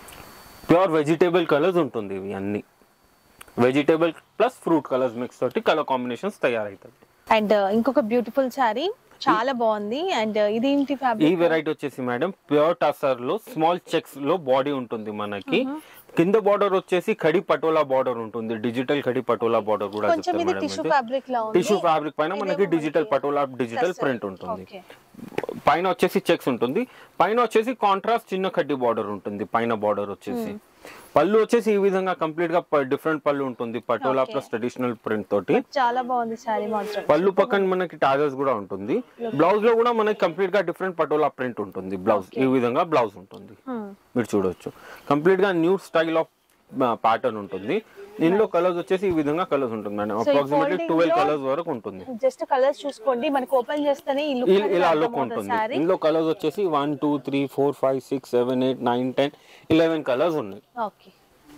ప్యూర్ వెజిటేబుల్ కలర్స్ ఉంటుంది ఇవి అన్ని vegetable plus fruit colours mix తోటి కలర్ కాంబినేషన్స్ తయారవుతాయి అండ్ ఇంకొక బ్యూటిఫుల్ శారీ చాలా బాగుంది అండ్ ఇదేంటి ఈ ఫ్యాబ్రిక్ వెరైటీ వచ్చేసి మేడం ప్యూర్ టసర్ లో స్మాల్ చెక్స్ లో బాడీ ఉంటుంది మనకి కింద బార్డర్ వచ్చేసి ఖడి పటోలా బార్డర్ ఉంటుంది డిజిటల్ ఖడి పటోలా బార్డర్ కూడా కొంచెం చెప్తారు ఇది మేడం టిష్యూ ఇది ఫ్యాబ్రిక్ లా ఉంది టిష్యూ ఫ్యాబ్రిక్ పైన మనకి ఇదేమో డిజిటల్ మనకి పటోలా డిజిటల్ Tussar. ప్రింట్ ఉంటుంది Okay. పైన వచ్చేసి చెక్స్ ఉంటుంది పైన వచ్చేసి కాంట్రాస్ట్ చిన్న కడ్డీ బార్డర్ ఉంటుంది పైన బార్డర్ వచ్చేసి పళ్ళు వచ్చేసి ఈ విధంగా కంప్లీట్ గా డిఫరెంట్ పళ్ళు ఉంటుంది patola Okay. Plus traditional print తోటి చాలా బాగుంది శారీ మాత్రం పళ్ళు పక్కన మనకి టాజర్స్ కూడా ఉంటుంది బ్లౌజ్ లో కూడా మనకి కంప్లీట్ గా డిఫరెంట్ పటోలా ప్రింట్ ఉంటుంది బ్లౌజ్ ఈ విధంగా బ్లౌజ్ ఉంటుంది Hmm. మీరు చూడొచ్చు కంప్లీట్ గా న్యూ స్టైల్ ఆఫ్ ప్యాటర్న్ ఉంటుంది దీనిలో కలర్స్ వచ్చేసి ఈ విధంగా కలర్స్ ఉంటుంది మేడం So, ఈ అప్రాక్సిమేట్లీ folding ట్వెల్వ్ లో- కలర్స్ వరకు ఉంటుంది జస్ట్ కలర్స్ చూసుకోండి మనకి ఓపెన్ చేస్తేనే ఈ లుక్ ఇ- ఇలా లుక్ ఉంటుంది శారీ ఇందులో కలర్స్ వచ్చేసి one two three four five six seven eight nine ten eleven colours ఉన్నాయి ఓకే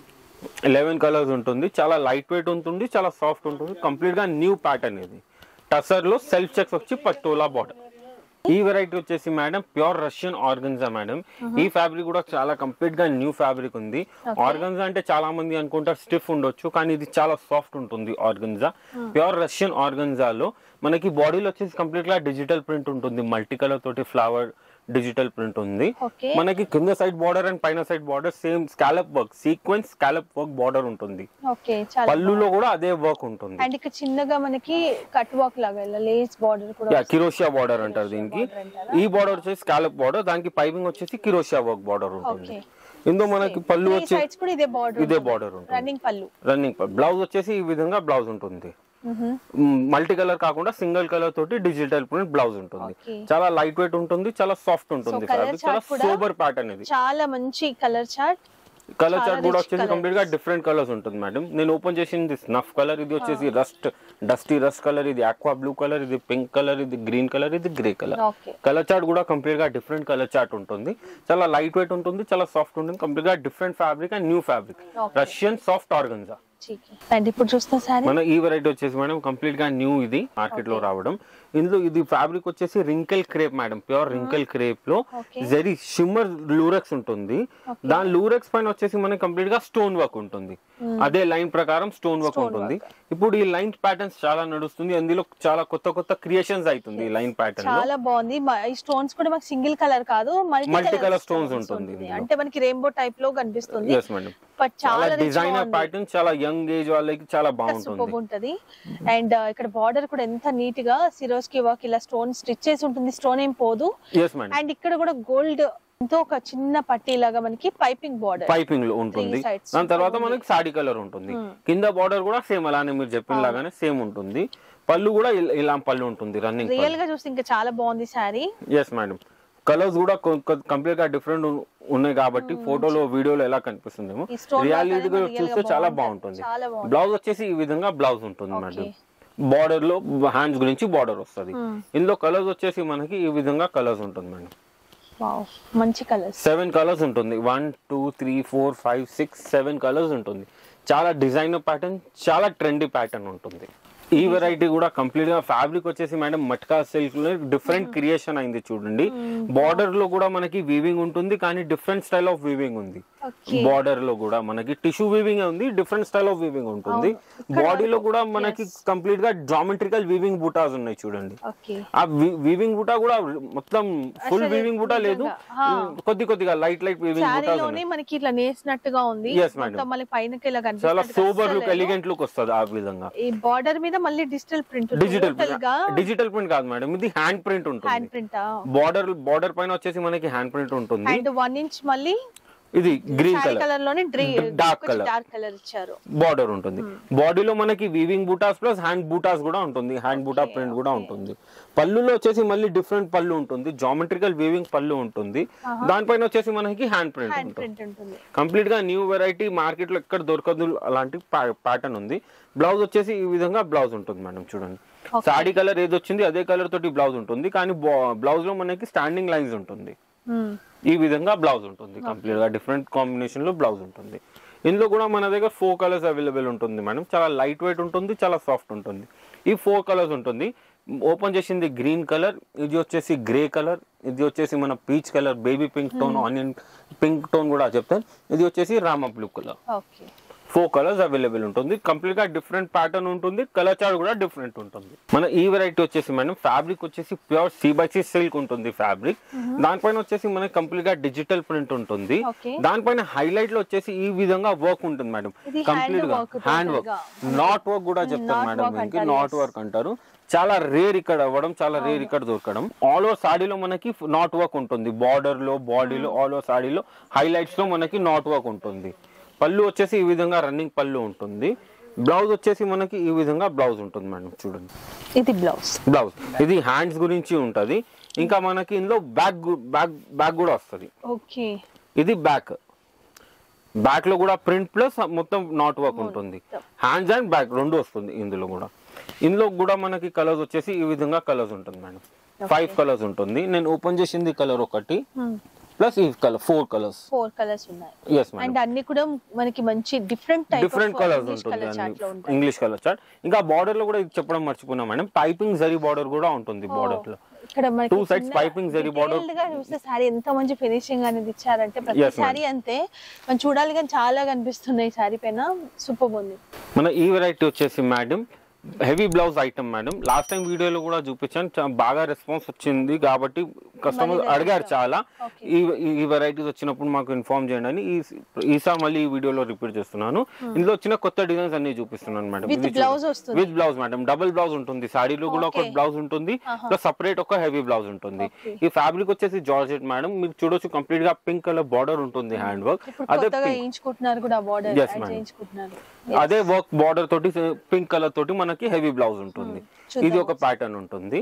ఎలెవెన్ కలర్స్ ఉంటుంది చాలా లైట్ వెయిట్ ఉంటుంది చాలా సాఫ్ట్ ఉంటుంది కంప్లీట్ గా న్యూ ప్యాటర్న్ ఇది టసర్ లో సెల్ఫ్ చెక్స్ వచ్చి పట్టోలా బార్డర్ ఈ వెరైటీ వచ్చేసి madam pure Russian organza madam ఈ ఫ్యాబ్రిక్ కూడా చాలా కంప్లీట్ గా న్యూ ఫ్యాబ్రిక్ ఉంది ఆర్గన్జా అంటే చాలా మంది అనుకుంటారు స్టిఫ్ ఉండొచ్చు కానీ ఇది చాలా సాఫ్ట్ ఉంటుంది ఆర్గన్జా ప్యూర్ రష్యన్ ఆర్గన్జాలో మనకి బాడీలో వచ్చేసి కంప్లీట్ గా డిజిటల్ ప్రింట్ ఉంటుంది మల్టీ కలర్ తోటి ఫ్లవర్ డిజిటల్ ప్రింట్ ఉంది ఓకే మనకి కింద సైడ్ బార్డర్ అండ్ పైన side border same scallop work sequence scallop work border ఉంటుంది ఓకే చాలా పళ్ళులో కూడా అదే వర్క్ ఉంటుంది అండ్ ఇక్కడ చిన్నగా మనకి కట్ వాక్ లాగా ఇలా లేస్ బార్డర్ కూడా యా కిరోషియా బార్డర్ అంటారు దీనికి ఈ బార్డర్ వచ్చేసి స్కాలప్ బార్డర్ దానికి పైపింగ్ వచ్చేసి కిరోషియా వర్క్ బార్డర్ ఉంటుంది ఓకే ఇందులో మనకి పళ్ళు త్రీ వచ్చి సైడ్స్ కూడా ఇదే బార్డర్ ఇదే బార్డర్ ఉంటుంది రన్నింగ్ పళ్ళు రన్నింగ్ బ్లౌజ్ వచ్చేసి ఈ విధంగా బ్లౌజ్ ఉంటుంది మ్మ్. మల్టీ కలర్ కాకుండా సింగిల్ కలర్ తోటి డిజిటల్ ప్రింట్ బ్లౌజ్ ఉంటుంది Okay. చాలా లైట్ వెయిట్ ఉంటుంది చాలా సాఫ్ట్ ఉంటుంది colour ఫ్యాబ్రిక్ చాలా chart కూడా- సూపర్ ప్యాటర్న్ ఇది చాలా మంచి కలర్ చార్ట్ కలర్ చాలా చార్ట్ కూడా rich వచ్చేసి colours. కంప్లీట్ గా డిఫరెంట్ కలర్స్ ఉంటుంది మేడం నేను ఓపెన్ చేసింది స్నఫ్ కలర్ ఇది వచ్చేసి రస్ట్ డస్టీ రస్ట్ కలర్ ఇది ఆక్వా బ్లూ కలర్ ఇది పింక్ కలర్ ఇది గ్రీన్ కలర్ ఇది grey colour okay colour chart కూడా కంప్లీట్ గా డిఫరెంట్ కలర్ చార్ట్ ఉంటుంది చాలా లైట్ వెయిట్ ఉంటుంది చాలా సాఫ్ట్ ఉంటుంది కంప్లీట్ గా different fabric and new fabric Okay. Russian soft organza and ఇప్పుడు చూస్తున్న శారీ మన ఈ వెరైటీ వచ్చేసి మేడం కంప్లీట్ గా న్యూ ఇది మార్కెట్ లో రావడం ఇందులో ఇది ఫ్యాబ్రిక్ వచ్చేసి wrinkle crepe madam pure wrinkle crepe లో Okay. జరీ షిమ్మర్ లూరెక్స్ ఉంటుంది దాని లూరెక్స్ పైన వచ్చేసి మనకి కంప్లీట్ గా స్టోన్ వర్క్ ఉంటుంది అదే లైన్ ప్రకారం స్టోన్ వర్క్ ఉంటుంది ఇప్పుడు ఈ లైన్ ప్యాటర్న్స్ చాలా నడుస్తుంది అందులో చాలా కొత్త కొత్త క్రియేషన్స్ అవుతుంది ఈ లైన్ ప్యాటర్న్ లో చాలా బాగుంది మ- ఈ స్టోన్స్ కూడా మనకి సింగిల్ కలర్ కాదు Multi colour stones ఉంటుంది ఇందులో. అంటే మనకి రెయిన్బో టైప్ లో కనిపిస్తుంది ఎస్ మేడం బట్ చాలా చాలా డిజైనర్ ప్యాటర్న్ చాలా యంగ్ ఏజ్ వాళ్ళకి చాలా బాగుంటుంది సూపర్ ఉంటది అండ్ ఇక్కడ బార్డర్ కూడా ఎంత నీట్ గా సిరోస్ కి వర్క్ ఇలా స్టోన్ స్టిచ్ చేసి ఉంటుంది స్టోన్ ఏం పోదు ఎస్ మేడం అండ్ ఇక్కడ కూడా గోల్డ్ ఎంతో ఒక చిన్న పట్టీ లాగా మనకి పైపింగ్ బార్డర్ పైపింగ్ లో ఉంటుంది Three sides దాని తర్వాత మనకి సాడీ కలర్ ఉంటుంది కింద బార్డర్ కూడా సేమ్ అలానే మీరు చెప్పిన లాగానే సేమ్ ఉంటుంది పళ్ళు కూడా ఇల- ఇలా పళ్ళు ఉంటుంది రన్నింగ్ రియల్ గా చూస్తే ఇంకా చాలా బాగుంది శారీ ఎస్ మేడం కలర్స్ కూడా కంప్లీట్ గా డిఫరెంట్ ఉన్నాయి కాబట్టి ఫోటోలో వీడియోలో ఎలా కనిపిస్తుందేమో ఈ stone రియాలిటీ work అనేది real గా చూస్తే చాలా బాగుంటది. బాగుంటుంది చాలా బాగుంది. బ్లౌజ్ వచ్చేసి ఈ విధంగా బ్లౌజ్ ఉంటుంది మేడం బార్డర్ లో హ్యాండ్స్ గురించి బార్డర్ వస్తుంది ఇందులో కలర్స్ వచ్చేసి మనకి ఈ విధంగా కలర్స్ ఉంటుంది మేడం వావ్ మంచి కలర్స్ సెవెన్ కలర్స్ ఉంటుంది one two three four five six seven colours ఉంటుంది చాలా డిజైనర్ ప్యాటర్న్ చాలా ట్రెండీ ప్యాటర్న్ ఉంటుంది ఈ వెరైటీ కూడా కంప్లీట్ గా ఫ్యాబ్రిక్ వచ్చేసి మేడం మట్కా సిల్క్ లో డిఫరెంట్ క్రియేషన్ అయింది చూడండి బార్డర్ లో కూడా మనకి వీవింగ్ ఉంటుంది కానీ డిఫరెంట్ స్టైల్ ఆఫ్ వీవింగ్ ఉంది ఓకే బార్డర్ లో కూడా మనకి టిష్యూ వీవింగ్ ఉంది డిఫరెంట్ స్టైల్ ఆఫ్ వీవింగ్ ఉంటుంది బాడీలో కూడా మనకి కంప్లీట్ గా జామెట్రికల్ వీవింగ్ బూటాస్ ఉన్నాయి చూడండి ఓకే ఆ వీవింగ్ బూటా కూడా మొత్తం ఫుల్ అసలు వీవింగ్ బూటా లేదు నిజంగా, ఆ. కొద్ది కొద్దిగా లైట్ లైట్ వీవింగ్ బూటాస్ శారీలోనే ఉన్నాయి మనకి ఇట్లా నేసినట్టుగా ఉంది Yes, madam. మొత్తం మళ్ళీ పైనకి ఇలా చాలా కనిపిస్తుంది సూపర్ లుక్ ఎలిగెంట్ లుక్ వస్తుంది ఆ విధంగా ఈ బార్డర్ మీద మళ్ళీ డిజిటల్ ప్రింట్ డిజిటల్ గా డిజిటల్ ప్రింట్ కాదు మేడం ఇది హ్యాండ్ ప్రింట్ హ్యాండ్ ఉంటుంది ప్రింట్ బార్డర్ బార్డర్ పైన వచ్చేసి మనకి హ్యాండ్ ప్రింట్ ఉంటుంది అండ్ వన్ ఇంచ్ మళ్ళీ ఇది గ్రీన్ శారీ కలర్ కలర్ లోనే Dark colour. డార్క్ కలర్ ఇచ్చారు బార్డర్ ఉంటుంది బాడీలో మనకి వీవింగ్ బూటాస్ ప్లస్ హ్యాండ్ బూటాస్ కూడా ఉంటుంది హ్యాండ్ బూటా ప్రింట్ కూడా ఉంటుంది పళ్ళులో వచ్చేసి మళ్ళీ డిఫరెంట్ పళ్ళు ఉంటుంది జామెట్రికల్ వీవింగ్ పళ్ళు ఉంటుంది దానిపైన వచ్చేసి మనకి హ్యాండ్ ప్రింట్ హ్యాండ్ ఉంటుంది ప్రింట్ ఉంటుంది కంప్లీట్ గా న్యూ వెరైటీ మార్కెట్ లో ఎక్కడ దొరకదు అలాంటి ప్యాటర్న్ ఉంది బ్లౌజ్ వచ్చేసి ఈ విధంగా బ్లౌజ్ ఉంటుంది మేడం చూడండి Okay. సాడీ కలర్ ఏది వచ్చింది అదే కలర్ తోటి బ్లౌజ్ ఉంటుంది కానీ బ్లౌజ్ లో మనకి స్టాండింగ్ లైన్స్ ఉంటుంది Hmm. ఈ విధంగా బ్లౌజ్ ఉంటుంది కంప్లీట్ గా డిఫరెంట్ కాంబినేషన్ లో బ్లౌజ్ ఉంటుంది ఇందులో కూడా మన దగ్గర ఫోర్ కలర్స్ అవైలబుల్ ఉంటుంది మేడం చాలా లైట్ వెయిట్ ఉంటుంది చాలా సాఫ్ట్ ఉంటుంది ఈ ఫోర్ కలర్స్ ఉంటుంది ఓపెన్ చేసింది గ్రీన్ కలర్ ఇది వచ్చేసి గ్రే కలర్ ఇది వచ్చేసి మన peach colour baby pink tone onion pink tone కూడా చెప్తాను ఇది వచ్చేసి rama blue colour okay four colours available ఉంటుంది కంప్లీట్ గా డిఫరెంట్ ప్యాటర్న్ ఉంటుంది కలర్ చార్ట్ కూడా డిఫరెంట్ ఉంటుంది మన ఈ వెరైటీ వచ్చేసి మేడం ఫ్యాబ్రిక్ వచ్చేసి pure C by C silk ఉంటుంది ఫ్యాబ్రిక్ దానిపైన వచ్చేసి మనకి కంప్లీట్ గా డిజిటల్ ప్రింట్ ఉంటుంది Okay. దానిపైన హైలైట్ లో వచ్చేసి ఈ విధంగా వర్క్ ఉంటుంది మేడం ఇది కంప్లీట్ hand గా work hand work total knot work కూడా చెప్తారు Knot మేడం work దీనికి అంటారు, నాట్ yes. వర్క్ అంటారు చాలా రేర్ ఇక్కడ అవ్వడం చాలా రేర్ ఇక్కడ దొరకడం ఆల్ ఓవర్ సాడీలో మనకి నాట్ వర్క్ ఉంటుంది బార్డర్ లో బాడీలో ఆల్ ఓవర్ సాడీలో హైలైట్స్ లో మనకి నాట్ వర్క్ ఉంటుంది పళ్ళు వచ్చేసి ఈ విధంగా రన్నింగ్ పళ్ళు ఉంటుంది బ్లౌజ్ వచ్చేసి మనకి ఈ విధంగా బ్లౌజ్ ఉంటుంది మేడం చూడండి ఇది బ్లౌజ్ బ్లౌజ్ ఇది హ్యాండ్స్ గురించి ఉంటది ఇంకా మనకి ఇందులో బ్యాక్ బ్యాక్ బ్యాక్ కూడా వస్తుంది ఓకే ఇది బ్యాక్ బ్యాక్ లో కూడా ప్రింట్ ప్లస్ మొత్తం నాట్ వర్క్ ఉంటుంది హ్యాండ్స్ అండ్ బ్యాక్ రెండు వస్తుంది ఇందులో కూడా ఇందులో కూడా మనకి కలర్స్ వచ్చేసి ఈ విధంగా కలర్స్ ఉంటుంది మేడం ఫైవ్ కలర్స్ ఉంటుంది నేను ఓపెన్ చేసింది కలర్ ఒకటి ప్లస్ ఈ colour four colours four colours ఉన్నాయి ఎస్ మేడం అండ్ అన్ని కూడా మనకి మంచి డిఫరెంట్ టైప్ డిఫరెంట్ కలర్స్ ఉంటుంది కలర్ చార్ట్ లో ఉంటాయి ఇంగ్లీష్ కలర్ చార్ట్ ఇంకా బార్డర్ లో కూడా ఇది చెప్పడం మర్చిపోయినా మేడం పైపింగ్ జరీ బార్డర్ కూడా ఉంటుంది బార్డర్ లో ఇక్కడ మనకి Two sides piping zari border. detailed గా చూస్తే సారీ ఎంత మంచి ఫినిషింగ్ అనేది ఇచ్చారంటే ప్రతి Yes, ma'am. సారీ అంతే మనం చూడాలి కానీ చాలా కనిపిస్తున్నాయి సారీ పైన సూపర్ ఉంది మన ఈ వెరైటీ వచ్చేసి madam heavy blouse item madam last time వీడియోలో కూడా చూపించాను చా- బాగా రెస్పాన్స్ వచ్చింది కాబట్టి కస్టమర్ మళ్ళీ అడిగారు చాలా Okay. ఈ ఈ వెరైటీస్ వచ్చినప్పుడు మాకు ఇన్ఫార్మ్ చేయండి అని ఈ ఈసారి మళ్ళీ ఈ వీడియోలో రిపీట్ చేస్తున్నాను ఇందులో వచ్చిన కొత్త డిజైన్స్ అన్ని చూపిస్తున్నాను మేడం With blouse వస్తుంది. With blouse madam double blouse ఉంటుంది సాడీలో కూడా ఒక Okay. బ్లౌజ్ ఉంటుంది ప్లస్ సపరేట్ ఒక హెవీ బ్లౌజ్ ఉంటుంది Okay. ఈ ఫ్యాబ్రిక్ వచ్చేసి జార్జెట్ మేడం మీరు చూడొచ్చు కంప్లీట్ గా పింక్ కలర్ బార్డర్ ఉంటుంది హ్యాండ్ వర్క్ ఇప్పుడు అదే కొత్తగా pink. వేయించుకుంటున్నారు కూడా బార్డర్ Yes, ma'am. చేయించుకుంటున్నారు అదే వర్క్ బార్డర్ తోటి పింక్ కలర్ తోటి మనకి హెవీ బ్లౌజ్ ఉంటుంది చూద్దాం ఇది ఒక ప్యాటర్న్ ఉంటుంది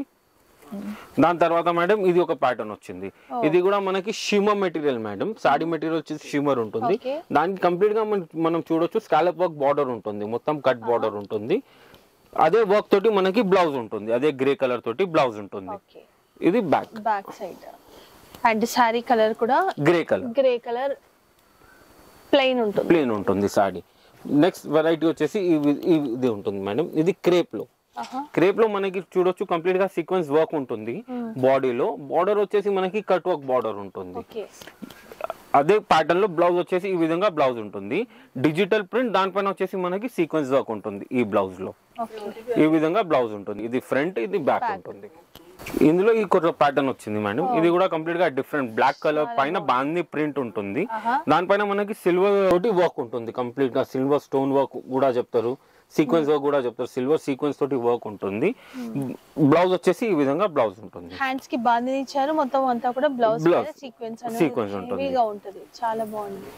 దాని తర్వాత మేడం ఇది ఒక ప్యాటర్న్ వచ్చింది ఇది కూడా మనకి shimmer material madam sari material వచ్చేసి షిమర్ ఉంటుంది Okay. దానికి కంప్లీట్ గా మన- మనం చూడొచ్చు స్కాలప్ వర్క్ బార్డర్ ఉంటుంది మొత్తం కట్ బార్డర్ ఉంటుంది అదే వర్క్ తోటి మనకి బ్లౌజ్ ఉంటుంది అదే గ్రే కలర్ తోటి బ్లౌజ్ ఉంటుంది ఓకే ఇది back back side and sari colour కూడా grey colour grey colour plain ఉంటుంది ప్లేన్ ఉంటుంది సాడీ నెక్స్ట్ వెరైటీ వచ్చేసి ఇవి- ఇవి- ఇది ఉంటుంది మేడం ఇది క్రేప్ లో ఆహా. క్రేప్ లో మనకి చూడొచ్చు కంప్లీట్ గా సీక్వెన్స్ వర్క్ ఉంటుంది బాడీలో బార్డర్ వచ్చేసి మనకి కట్ వర్క్ బార్డర్ ఉంటుంది ఓకే అదే ప్యాటర్న్ లో బ్లౌజ్ వచ్చేసి ఈ విధంగా బ్లౌజ్ ఉంటుంది డిజిటల్ ప్రింట్ దానిపైన వచ్చేసి మనకి సీక్వెన్స్ వర్క్ ఉంటుంది ఈ బ్లౌజ్ లో ఓకే ఈ విధంగా బ్లౌజ్ ఉంటుంది ఇది ఫ్రంట్ ఇది బ్యాక్ ఉంటుంది ఇందులో ఈ కొత్త ప్యాటర్న్ వచ్చింది మేడం ఇది కూడా కంప్లీట్ గా డిఫరెంట్ బ్లాక్ కలర్ పైన బాందీ ప్రింట్ ఉంటుంది ఆహా. దానిపైన మనకి సిల్వర్ తోటి వర్క్ ఉంటుంది కంప్లీట్ గా సిల్వర్ స్టోన్ వర్క్ కూడా చెప్తారు సీక్వెన్స్ వర్క్ కూడా చెప్తారు సిల్వర్ సీక్వెన్స్ తోటి వర్క్ ఉంటుంది బ్లౌజ్ వచ్చేసి ఈ విధంగా బ్లౌజ్ ఉంటుంది హ్యాండ్స్ కి బాంది ఇచ్చారు మొత్తం అంతా కూడా బ్లౌజ్ Blouse. సీక్వెన్స్ Sequence ఉంటుంది. హెవీగా ఉంటుంది చాలా బాగుంది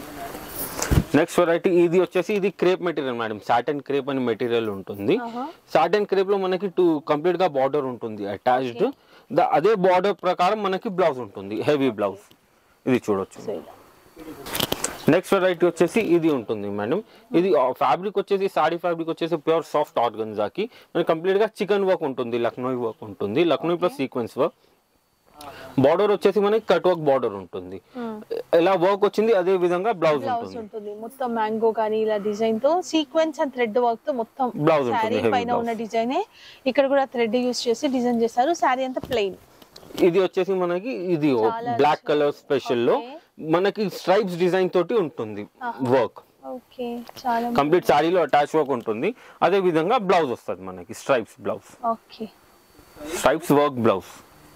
నెక్స్ట్ వెరైటీ ఇది వచ్చేసి ఇది crepe material madam satin crepe అని మెటీరియల్ ఉంటుంది ఆహా. సాటన్ క్రేప్ లో మనకి టూ కంప్లీట్ గా బార్డర్ ఉంటుంది అటాచ్డ్ అదే బార్డర్ ప్రకారం మనకి బ్లౌజ్ ఉంటుంది హెవీ బ్లౌజ్ ఇది చూడొచ్చు సో ఇలా నెక్స్ట్ వెరైటీ వచ్చేసి ఇది ఉంటుంది మేడం ఇది ఫ్యాబ్రిక్ వచ్చేసి సాడీ ఫ్యాబ్రిక్ వచ్చేసి ప్యూర్ సాఫ్ట్ ఆర్గన్జాకి మనకి కంప్లీట్ గా చికెన్ వర్క్ ఉంటుంది లక్నో వర్క్ ఉంటుంది Lucknow plus sequence work border వచ్చేసి మనకి కట్ వర్క్ బార్డర్ ఉంటుంది ఎలా వర్క్ వచ్చింది అదే విధంగా బ్లౌజ్ బ్లౌజ్ ఉంటుంది ఉంటుంది మొత్తం మ్యాంగో కానీ ఇలా డిజైన్ తో సీక్వెన్స్ అండ్ థ్రెడ్ వర్క్ తో మొత్తం Blouse ఉంటుంది, శారీ heavy పైన blouse. ఉన్న డిజైన్ ఇక్కడ కూడా థ్రెడ్ యూస్ చేసి డిజైన్ చేశారు శారీ అంతా ప్లెయిన్ ఇది వచ్చేసి మనకి ఇది చాలా బ్లాక్ rich. కలర్ స్పెషల్ లో Okay. మనకి స్ట్రైప్స్ డిజైన్ తోటి ఉంటుంది వర్క్ ఓకే చాలా కంప్లీట్ సారీలో అటాచ్ వర్క్ ఉంటుంది అదే విధంగా బ్లౌజ్ వస్తుంది మనకి stripes blouse okay stripes work blouse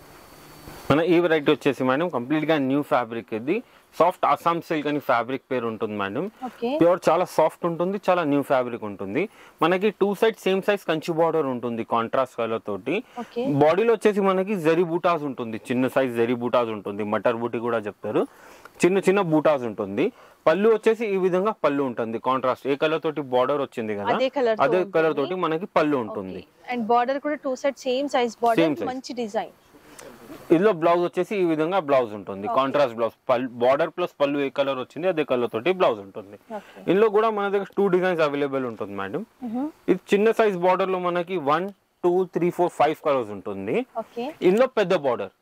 మన ఈ వెరైటీ వచ్చేసి మేడం కంప్లీట్ గా న్యూ ఫ్యాబ్రిక్ ఇది సాఫ్ట్ అస్సాం సిల్క్ అని ఫ్యాబ్రిక్ పేరు ఉంటుంది మేడం ఓకే ప్యూర్ చాలా సాఫ్ట్ ఉంటుంది చాలా న్యూ ఫ్యాబ్రిక్ ఉంటుంది మనకి two side same size Kanchi border ఉంటుంది కాంట్రాస్ట్ కలర్ తోటి ఓకే బాడీలో వచ్చేసి మనకి జరీ బూటాస్ ఉంటుంది చిన్న సైజ్ జరీ బూటాస్ ఉంటుంది మటర్ బూటీ కూడా చెప్తారు చిన్న చిన్న బూటాస్ ఉంటుంది పళ్ళు వచ్చేసి ఈ విధంగా పళ్ళు ఉంటుంది కాంట్రాస్ట్ ఏ కలర్ తోటి బార్డర్ వచ్చింది కదా అదే colour తో అదే కలర్ ఉంటుంది. తోటి మనకి పళ్ళు ఉంటుంది అండ్ బార్డర్ కూడా two side same size border Same size. మంచి డిజైన్ ఇందులో బ్లౌజ్ వచ్చేసి ఈ విధంగా బ్లౌజ్ ఉంటుంది కాంట్రాస్ట్ బ్లౌజ్ బార్డర్ ప్లస్ పళ్ళు ఏ కలర్ వచ్చింది అదే కలర్ తోటి బ్లౌజ్ ఉంటుంది ఓకే ఇందులో కూడా మన దగ్గర టూ డిజైన్స్ అవైలబుల్ ఉంటుంది మేడం ఇది చిన్న సైజ్ బార్డర్ లో మనకి one two three four five colours ఉంటుంది ఓకే ఇందులో పెద్ద బార్డర్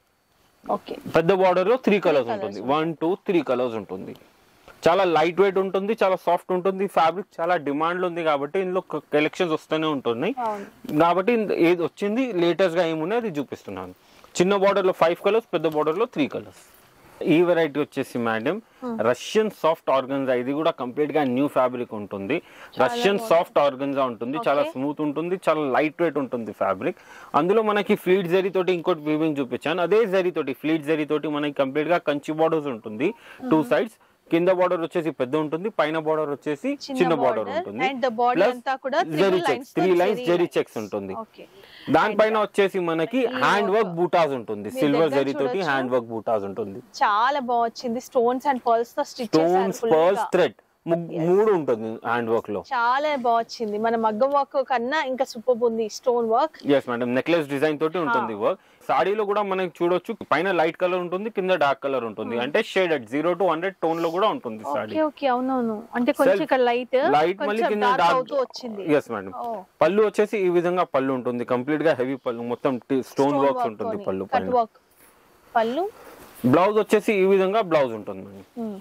ఓకే పెద్ద బార్డర్ లో త్రీ కలర్స్ colours ఉంటుంది వన్ టూ త్రీ కలర్స్ ఉంటుంది చాలా లైట్ వెయిట్ ఉంటుంది చాలా సాఫ్ట్ ఉంటుంది ఫ్యాబ్రిక్ చాలా డిమాండ్ లో ఉంది కాబట్టి ఇందులో కలెక్షన్స్ వస్తూనే ఉంటున్నాయి అవును కాబట్టి ఇంద- ఏది వచ్చింది లేటెస్ట్ గా ఏమున్నాయి అది చూపిస్తున్నాను చిన్న బార్డర్ లో ఫైవ్ కలర్స్ పెద్ద బార్డర్ లో త్రీ కలర్స్ ఈ వెరైటీ వచ్చేసి మేడం రష్యన్ సాఫ్ట్ ఆర్గన్జా ఇది కూడా కంప్లీట్ గా న్యూ ఫ్యాబ్రిక్ ఉంటుంది రష్యన్ సాఫ్ట్ ఆర్గన్జా ఉంటుంది చాలా స్మూత్ ఉంటుంది చాలా లైట్ వెయిట్ ఉంటుంది ఫ్యాబ్రిక్ అందులో మనకి ఫ్లీట్ జరీ తోటి ఇంకోటి వీవింగ్ చూపించాను అదే జరీ తోటి ఫ్లీట్ జరీ తోటి మనకి కంప్లీట్ గా కంచి బార్డర్స్ ఉంటుంది టూ సైడ్స్ కింద బార్డర్ వచ్చేసి పెద్ద ఉంటుంది పైన బార్డర్ వచ్చేసి చిన్న చిన్న బార్డర్ border ఉంటుంది and the body అంతా కూడా జరీ triple lines చెక్స్ తో three lines zeri zari lines. Checks ఉంటుంది ఓకే దానిపైన వచ్చేసి మనకి హ్యాండ్ వర్క్ బూటాస్ ఉంటుంది మీరు సిల్వర్ దగ్గర జరీ తోటి చూడొచ్చు. హ్యాండ్ వర్క్ బూటాస్ ఉంటుంది చాలా బాగా వచ్చింది స్టోన్స్ అండ్ పర్ల్స్ తో స్టిచ్ చేశారు స్టోన్స్ full పర్ల్స్ గా. థ్రెడ్ మూడు ఉంటుంది హ్యాండ్ వర్క్ లో చాలా బాగా వచ్చింది మన మగ్గం వర్క్ కన్నా ఇంకా సూపర్ ఉంది stone work yes madam necklace design తోటి ఉంటుంది వర్క్ సాడీలో కూడా మనకి చూడొచ్చు పైన లైట్ కలర్ ఉంటుంది కింద డార్క్ కలర్ ఉంటుంది అంటే shaded zero to hundred tone లో కూడా ఉంటుంది సాడీ ఓకే ఓకే అవునవును అంటే కొంచెం Self- ఇక్కడ లైట్ లైట్ మళ్ళీ కొంచెం కింద డార్క్ డార్క్ అవుతూ వచ్చింది ఎస్ మేడం ఓ. పళ్ళు వచ్చేసి ఈ విధంగా పళ్ళు ఉంటుంది కంప్లీట్ గా హెవీ పళ్ళు మొత్తం స్టోన్ వర్క్స్ ఉంటుంది పళ్ళు కట్ పైన వర్క్ పళ్ళు బ్లౌజ్ వచ్చేసి ఈ విధంగా బ్లౌజ్ ఉంటుంది మేడం ఉమ్.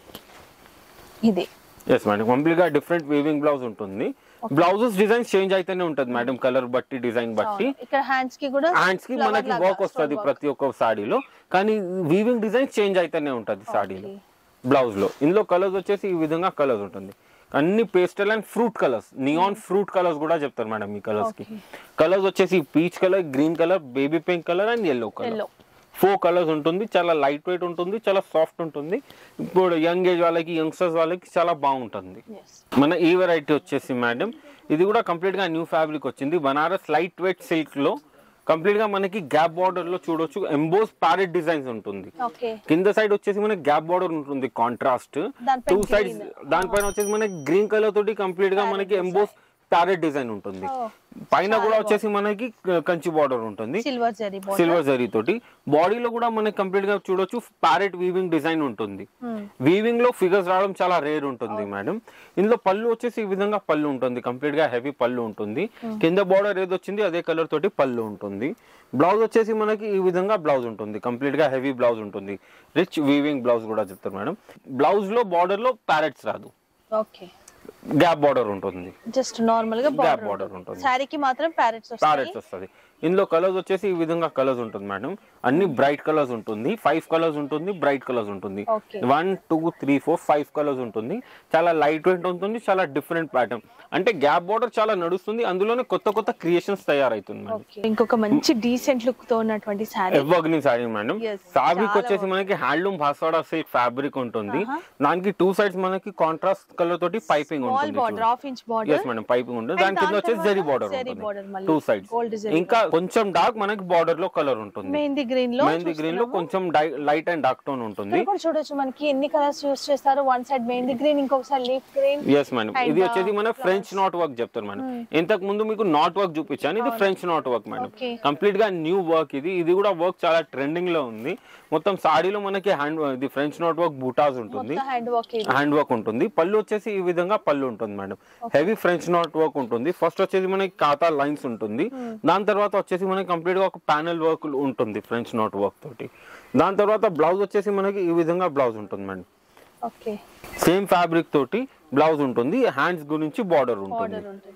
ఇది ఎస్ మేడం కంప్లీట్ గా డిఫరెంట్ వీవింగ్ బ్లౌజ్ ఉంటుంది బ్లౌజెస్ డిజైన్ చేంజ్ అయితేనే ఉంటుంది మేడం కలర్ బట్టి డిజైన్ బట్టి అవును. ఇక్కడ హ్యాండ్స్ కి కూడా హ్యాండ్స్ కి flower మనకి లాగా వర్క్ వస్తుంది stone work. ప్రతి ఒక్క సాడీలో కానీ వీవింగ్ డిజైన్ చేంజ్ అయితేనే ఉంటుంది సాడీలో Okay. బ్లౌజ్ లో ఇందులో కలర్స్ వచ్చేసి ఈ విధంగా కలర్స్ ఉంటుంది అన్ని pastel and fruit colours neon fruit colours కూడా చెప్తారు మేడం ఈ కలర్స్ కి కలర్స్ వచ్చేసి peach colour green colour baby pink colour and yellow colour Yellow. Four colours ఉంటుంది చాలా లైట్ వెయిట్ ఉంటుంది చాలా సాఫ్ట్ ఉంటుంది ఇప్పుడు యంగ్ ఏజ్ వాళ్ళకి యంగ్స్టర్స్ వాళ్ళకి చాలా బాగుంటుంది Yes. మన ఈ వెరైటీ వచ్చేసి మేడం ఇది కూడా కంప్లీట్ గా న్యూ ఫ్యాబ్రిక్ వచ్చింది బనారస్ లైట్ వెయిట్ సిల్క్ లో కంప్లీట్ గా మనకి గ్యాప్ బార్డర్ లో చూడొచ్చు ఎంబోస్ ప్యారెట్ డిజైన్స్ ఉంటుంది ఓకే కింద సైడ్ వచ్చేసి మనకి గ్యాప్ బార్డర్ ఉంటుంది కాంట్రాస్ట్ దానిపై టూ green. సైడ్స్ దానిపైన వచ్చేసి మనకి గ్రీన్ కలర్ తోటి కంప్లీట్ గా మనకి ఎంబోస్ ప్యారెట్ డిజైన్ ఉంటుంది Oh. పైన కూడా వచ్చేసి మనకి కంచి బార్డర్ ఉంటుంది silver zari border silver zari తోటి బాడీలో కూడా మనకి కంప్లీట్ గా చూడొచ్చు ప్యారెట్ వీవింగ్ డిజైన్ ఉంటుంది వీవింగ్ లో ఫిగర్స్ రావడం చాలా రేర్ ఉంటుంది మేడం ఇందులో పళ్ళు వచ్చేసి ఈ విధంగా పళ్ళు ఉంటుంది కంప్లీట్ గా హెవీ పళ్ళు ఉంటుంది కింద బార్డర్ ఏది వచ్చింది అదే కలర్ తోటి పళ్ళు ఉంటుంది బ్లౌజ్ వచ్చేసి మనకి ఈ విధంగా బ్లౌజ్ ఉంటుంది కంప్లీట్ గా హెవీ బ్లౌజ్ ఉంటుంది రిచ్ వీవింగ్ బ్లౌజ్ కూడా చెప్తారు మేడం బ్లౌజ్ లో బార్డర్ లో ప్యారెట్స్ రాదు ఓకే గ్యాప్ బార్డర్ ఉంటుంది జస్ట్ నార్మల్ గా Gap border బార్డర్ ఉంటుంది. శారీకి మాత్రం ప్యారెట్స్ వస్తాయి ప్యారెట్స్ వస్తుంది ఇందులో కలర్స్ వచ్చేసి ఈ విధంగా కలర్స్ ఉంటుంది మేడం అన్ని బ్రైట్ కలర్స్ ఉంటుంది ఫైవ్ కలర్స్ ఉంటుంది బ్రైట్ కలర్స్ ఉంటుంది Okay. One two three four five colours ఉంటుంది చాలా లైట్ వెయిట్ ఉంటుంది చాలా డిఫరెంట్ ప్యాటర్న్ అంటే గ్యాప్ బార్డర్ చాలా నడుస్తుంది అందులోనే కొత్త కొత్త క్రియేషన్స్ తయారవుతుంది మేడం ఓకే ఇంకొక మంచి డీసెంట్ లుక్ తో ఉన్నటువంటి శారీ ఎవ్వగ్ని సారీ మేడం Yes, ఫ్యాబ్రిక్ చాలా వచ్చేసి మనకి హ్యాండ్లూమ్ భాస్వాడా సిల్క్ ఫ్యాబ్రిక్ ఉంటుంది దానికి టూ సైడ్స్ మనకి కాంట్రాస్ట్ కలర్ తోటి పైపింగ్ స్మాల్ ఉంటుంది border half inch border yes madam piping ఉంటుంది And దాని కింద దాని వచ్చేసి తర్వాత జరీ బార్డర్ జరీ border ఉంటుంది మళ్ళీ. టూ సైడ్స్ Gold జరీ ఇంకా కొంచెం డార్క్ మనకి బార్డర్ లో కలర్ ఉంటుంది మెహందీ గ్రీన్ లో మెహందీ గ్రీన్ లో కొంచెం లైట్ అండ్ డార్క్ టోన్ ఉంటుంది ఇక్కడ కూడా చూడొచ్చు మనకి ఎన్ని కలర్స్ యూస్ చేస్తారు వన్ సైడ్ మెహందీ గ్రీన్ ఇంకొకసారి leaf green yes madam And, ఇది వచ్చేసి uh, మన ఫ్రెంచ్ నాట్ వర్క్ చెప్తారు మేడం ఇంతకు ముందు మీకు నాట్ వర్క్ చూపించాను ఇది French knot work madam Okay. Complete గా న్యూ వర్క్ ఇది ఇది కూడా వర్క్ చాలా ట్రెండింగ్ లో ఉంది మొత్తం సాడీలో మనకి హ్యాండ్ ఇది ఫ్రెంచ్ నాట్ వర్క్ బూటాస్ ఉంటుంది మొత్తం హ్యాండ్ వర్క్ ఇది హ్యాండ్ వర్క్ ఉంటుంది పళ్ళు వచ్చేసి ఈ విధంగా పళ్ళు పళ్ళు ఉంటుంది madam heavy French knot work ఉంటుంది ఫస్ట్ వచ్చేసి మనకి ఖాతా లైన్స్ ఉంటుంది దాని తర్వాత వచ్చేసి మనకి కంప్లీట్ గా ఒక ప్యానల్ వర్క్ ఉంటుంది ఫ్రెంచ్ నాట్ వర్క్ తోటి దాని తర్వాత బ్లౌజ్ వచ్చేసి మనకి ఈ విధంగా బ్లౌజ్ ఉంటుంది మేడం ఓకే సేమ్ ఫ్యాబ్రిక్ తోటి బ్లౌజ్ ఉంటుంది హ్యాండ్స్ గురించి బార్డర్ ఉంటుంది బార్డర్ ఉంటుంది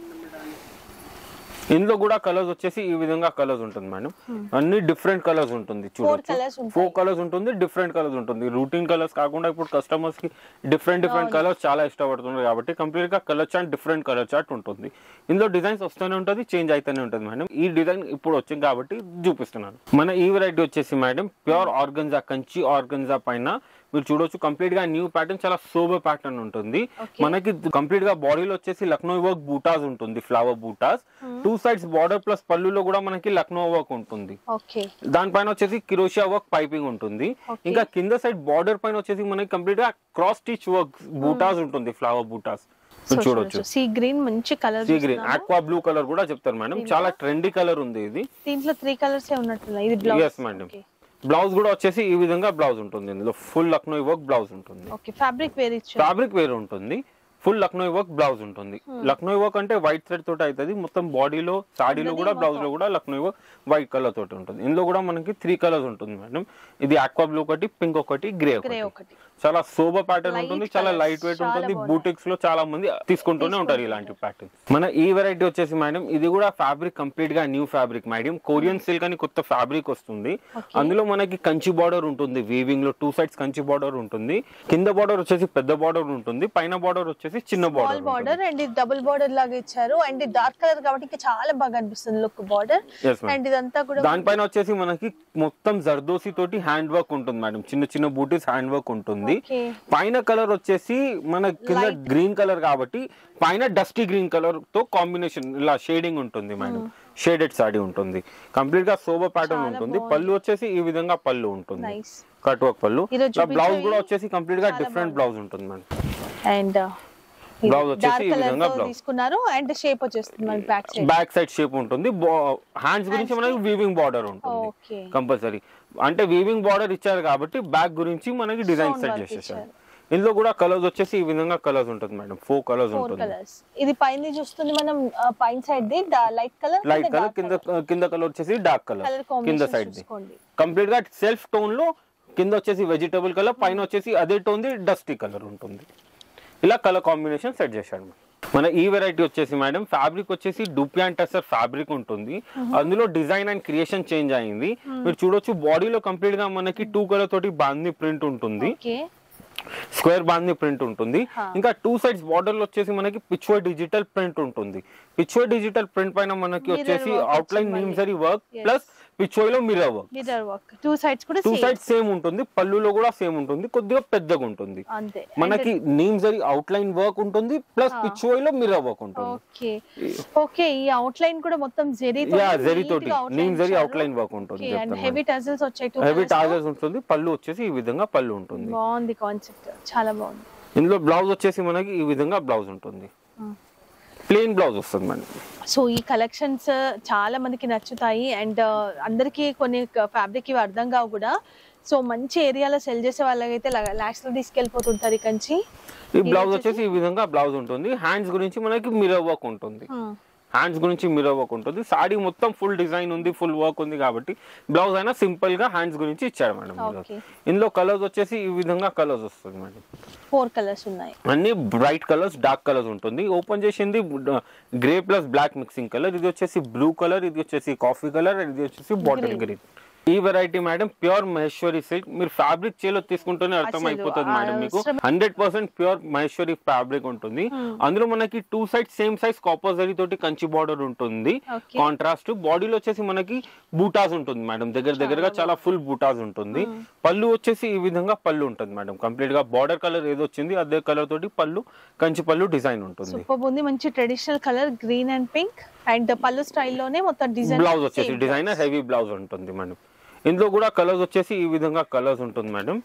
ఇందులో కూడా కలర్స్ వచ్చేసి ఈ విధంగా కలర్స్ ఉంటుంది మేడం అన్ని డిఫరెంట్ కలర్స్ ఉంటుంది ఫోర్ చూడొచ్చు కలర్స్ ఉంటాయి ఫోర్ కలర్స్ ఉంటుంది డిఫరెంట్ కలర్స్ ఉంటుంది రూటీన్ కలర్స్ కాకుండా ఇప్పుడు కస్టమర్స్ కి డిఫరెంట్ డిఫరెంట్ కలర్స్ చాలా ఇష్టపడుతున్నారు కాబట్టి కంప్లీట్ గా colour chart different colour chart ఉంటుంది ఇందులో డిజైన్స్ వస్తూనే ఉంటుంది చేంజ్ అయితేనే ఉంటుంది మేడం ఈ డిజైన్ ఇప్పుడు వచ్చింది కాబట్టి చూపిస్తున్నాను మన ఈ వెరైటీ వచ్చేసి madam pure organza Kanchi organza పైన మీరు చూడొచ్చు కంప్లీట్ గా న్యూ ప్యాటర్న్ చాలా సోబర్ ప్యాటర్న్ ఉంటుంది Okay. మనకి కంప్లీట్ గా బాడీలో వచ్చేసి లక్నో వర్క్ బూటాస్ ఉంటుంది ఫ్లవర్ బూటాస్ టూ సైడ్స్ బార్డర్ ప్లస్ పళ్ళులో కూడా మనకి లక్నో వర్క్ ఉంటుంది ఓకే దానిపైన వచ్చేసి కిరోషియా వర్క్ పైపింగ్ ఉంటుంది Okay. ఇంకా కింద సైడ్ బార్డర్ పైన వచ్చేసి మనకి కంప్లీట్ గా క్రాస్ స్టిచ్ వర్క్ బూటాస్ ఉంటుంది ఫ్లవర్ బూటాస్ సో చూడొచ్చు సీ గ్రీన్ మంచి colour sea green aqua blue colour కూడా చెప్తారు మేడం చాలా ట్రెండీ కలర్ ఉంది ఇది దీంట్లో త్రీ కలర్స్ ఉన్నట్టున్నాయి ఇది బ్లౌజ్ ఎస్ మేడం బ్లౌజ్ కూడా వచ్చేసి ఈ విధంగా బ్లౌజ్ ఉంటుంది ఇందులో ఫుల్ లక్నో వర్క్ బ్లౌజ్ ఉంటుంది ఓకే ఫ్యాబ్రిక్ వేర్ ఇచ్చారు ఫ్యాబ్రిక్ వేరే ఉంటుంది ఫుల్ లక్నో వర్క్ బ్లౌజ్ ఉంటుంది లక్నో వర్క్ అంటే వైట్ థ్రెడ్ తోటి అవుతుంది మొత్తం బాడీలో సాడీలో కూడా బ్లౌజ్ లో కూడా లక్నో వర్క్ వైట్ కలర్ తోటి ఉంటుంది ఇందులో కూడా మనకి త్రీ కలర్స్ ఉంటుంది మేడం ఇది ఆక్వా బ్లూ ఒకటి పింక్ ఒకటి గ్రే గ్రే ఒకటి ఒకటి చాలా సోబర్ ప్యాటర్న్ Light ఉంటుంది చాలా colours, లైట్ వెయిట్ చాలా ఉంటుంది బాగున్నాయి. బూటిక్స్ లో చాలా మంది తీసుకుంటూనే ఉంటారు ఇలాంటి ప్యాటర్న్ మన ఈ వెరైటీ వచ్చేసి మేడం ఇది కూడా ఫ్యాబ్రిక్ కంప్లీట్ గా new fabric madam Korean silk అని కొత్త ఫ్యాబ్రిక్ వస్తుంది Okay. అందులో మనకి కంచి బార్డర్ ఉంటుంది వీవింగ్ లో టూ సైడ్స్ కంచి బార్డర్ ఉంటుంది కింద బార్డర్ వచ్చేసి పెద్ద బార్డర్ ఉంటుంది పైన బార్డర్ వచ్చేసి చిన్న స్మాల్ బార్డర్ బార్డర్ అండ్ ఇది డబుల్ బార్డర్ లాగా ఇచ్చారు అండ్ ఇది డార్క్ కలర్ కాబట్టి ఇంకా చాలా బాగా అనిపిస్తుంది look border Yes, ma'am. And ఇదంతా కూడా దానిపైన వచ్చేసి మనకి మొత్తం జర్దోసి తోటి హ్యాండ్ వర్క్ ఉంటుంది మేడం చిన్న చిన్న బూటీస్ హ్యాండ్ వర్క్ ఉంటుంది ఓకే పైన కలర్ వచ్చేసి మన కింద గ్రీన్ కలర్ కాబట్టి పైన డస్టీ గ్రీన్ కలర్ తో కాంబినేషన్ ఇలా షేడింగ్ ఉంటుంది మేడం షేడెడ్ సాడీ ఉంటుంది కంప్లీట్ గా సోబర్ ప్యాటర్న్ చాలా ఉంటుంది బాగుంది. పళ్ళు వచ్చేసి ఈ విధంగా పళ్ళు ఉంటుంది నైస్ కట్ వర్క్ పళ్ళు ఈరోజు బ్లౌజ్ చూపించేవి కూడా వచ్చేసి కంప్లీట్ గా చాలా డిఫరెంట్ బ్లౌజ్ ఉంటుంది మేడం అండ్ Blouse వచ్చేసి డార్క్ ఈ కలర్ విధంగా తో blouse. తీసుకున్నారు అండ్ షేప్ వచ్చేస్తుంది మనకి back side back side shape ఉంటుంది హ్యాండ్స్ గురించి మనకి వీవింగ్ బార్డర్ ఉంటుంది ఓకే కంపల్సరీ అంటే వీవింగ్ బార్డర్ ఇచ్చారు కాబట్టి బ్యాక్ గురించి మనకి డిజైన్ Stone సెట్ work చేసేసారు ఇచ్చారు. ఇందులో కూడా కలర్స్ వచ్చేసి ఈ విధంగా కలర్స్ ఉంటుంది మేడం ఫోర్ కలర్స్ ఫోర్ ఉంటుంది కలర్స్ ఇది పైన చూస్తుంది మనం ఆ, పైన side the light colour light colour కింద కింద కలర్ వచ్చేసి డార్క్ కలర్ కలర్ కింద కాంబినేషన్ సైడ్ ది చూసుకోండి కంప్లీట్ గా సెల్ఫ్ టోన్ లో కింద వచ్చేసి వెజిటబుల్ కలర్ పైన వచ్చేసి అదే టోన్ ది డస్టీ కలర్ ఉంటుంది ఇలా కలర్ కాంబినేషన్ సెట్ చేశాడు మన ఈ వెరైటీ వచ్చేసి మేడం ఫ్యాబ్రిక్ వచ్చేసి డూప్యాన్ టెసర్ ఫ్యాబ్రిక్ ఉంటుంది అందులో డిజైన్ అండ్ క్రియేషన్ చేంజ్ అయింది మీరు చూడొచ్చు బాడీలో కంప్లీట్ గా మనకి టూ కలర్ తోటి బాంది ప్రింట్ ఉంటుంది ఓకే స్క్వేర్ బాంది ప్రింట్ ఉంటుంది హా. ఇంకా టూ సైడ్స్ బార్డర్ లో వచ్చేసి మనకి పిచ్వై డిజిటల్ ప్రింట్ ఉంటుంది పిచ్వై డిజిటల్ ప్రింట్ పైన మనకి Mirror వచ్చేసి work అవుట్ లైన్ వచ్చింది నీమ్సరీ వర్క్ Yes. ప్లస్ పిచ్వై లో mirror work mirror work two sides కూడా టూ same. సైడ్స్ సేమ్ ఉంటుంది పళ్ళులో కూడా సేమ్ ఉంటుంది కొద్దిగా పెద్దగా ఉంటుంది అంతే మనకి neem zari outline work ఉంటుంది ప్లస్ పిచ్వై లో మిర్రర్ వర్క్ ఉంటుంది ఓకే ఓకే ఈ అవుట్ లైన్ కూడా మొత్తం జెరీ యా జరీ తోటి neem zari outline work ఉంటుంది అండ్ హెవీ టజల్స్ వచ్చాయి two హెవీ colours తో. టాజర్స్ ఉంటుంది పళ్ళు వచ్చేసి ఈ విధంగా పళ్ళు ఉంటుంది బాగుంది కాన్సెప్ట్ చాలా బాగుంది ఇందులో బ్లౌజ్ వచ్చేసి మనకి ఈ విధంగా బ్లౌజ్ ఉంటుంది ప్లెయిన్ బ్లౌజ్ వస్తుంది మేడం సో ఈ కలెక్షన్స్ చాలా మందికి నచ్చుతాయి అండ్ అందరికీ కొన్ని ఫ్యాబ్రిక్ ఇవి అర్థం కావు కూడా సో మంచి ఏరియాలో సెల్ చేసే వాళ్ళకైతే లాక్స్ లో తీసుకెళ్ళిపోతుంటారు ఇక్కడి నుంచి ఈ బ్లౌజ్ వచ్చేసి ఈ విధంగా బ్లౌజ్ ఉంటుంది హ్యాండ్స్ గురించి మనకి మిర్రర్ వర్క్ ఉంటుంది హ్యాండ్స్ గురించి మిర్రర్ వర్క్ ఉంటుంది సాడీ మొత్తం ఫుల్ డిజైన్ ఉంది ఫుల్ వర్క్ ఉంది కాబట్టి బ్లౌజ్ అయినా సింపుల్ గా హ్యాండ్స్ గురించి ఇచ్చారు మేడం Okay. ఇందులో కలర్స్ వచ్చేసి ఈ విధంగా కలర్స్ వస్తుంది మేడం ఫోర్ కలర్స్ ఉన్నాయి అన్ని బ్రైట్ కలర్స్ డార్క్ కలర్స్ ఉంటుంది ఓపెన్ చేసింది grey plus black mixing colour ఇది వచ్చేసి బ్లూ కలర్ ఇది వచ్చేసి కాఫీ కలర్ ఇది వచ్చేసి బాటిల్ గ్రీన్ ఈ variety madam pure Maheshwari silk మీరు ఫ్యాబ్రిక్ చేలో తీసుకుంటూనే అర్థం అసలు అయిపోతుంది ఆ మేడం మీకు అవసరం- hundred percent pure Maheshwari fabric ఉంటుంది అందులో మనకి టూ సైడ్ సేమ్ సైజ్ కాపర్జరీ తోటి కంచి బార్డర్ ఉంటుంది Okay. కాంట్రాస్ట్ బాడీలో వచ్చేసి మనకి బూటాస్ ఉంటుంది మేడం దగ్గర దగ్గరగా చాలా ఫుల్ బూటాస్ ఉంటుంది పళ్ళు వచ్చేసి ఈ విధంగా పళ్ళు ఉంటుంది మేడం కంప్లీట్ గా బార్డర్ కలర్ ఏదో వచ్చింది అదే కలర్ తోటి పళ్ళు కంచి పళ్ళు డిజైన్ ఉంటుంది సూపర్ ఉంది మంచి traditional colour green and pink and పళ్ళు స్టైల్లోనే మొత్తం డిజైన్ బ్లౌజ్ వచ్చేసి డిజైనర్ హెవీ బ్లౌజ్ ఉంటుంది మేడం ఇందులో కూడా కలర్స్ వచ్చేసి ఈ విధంగా కలర్స్ ఉంటుంది మేడం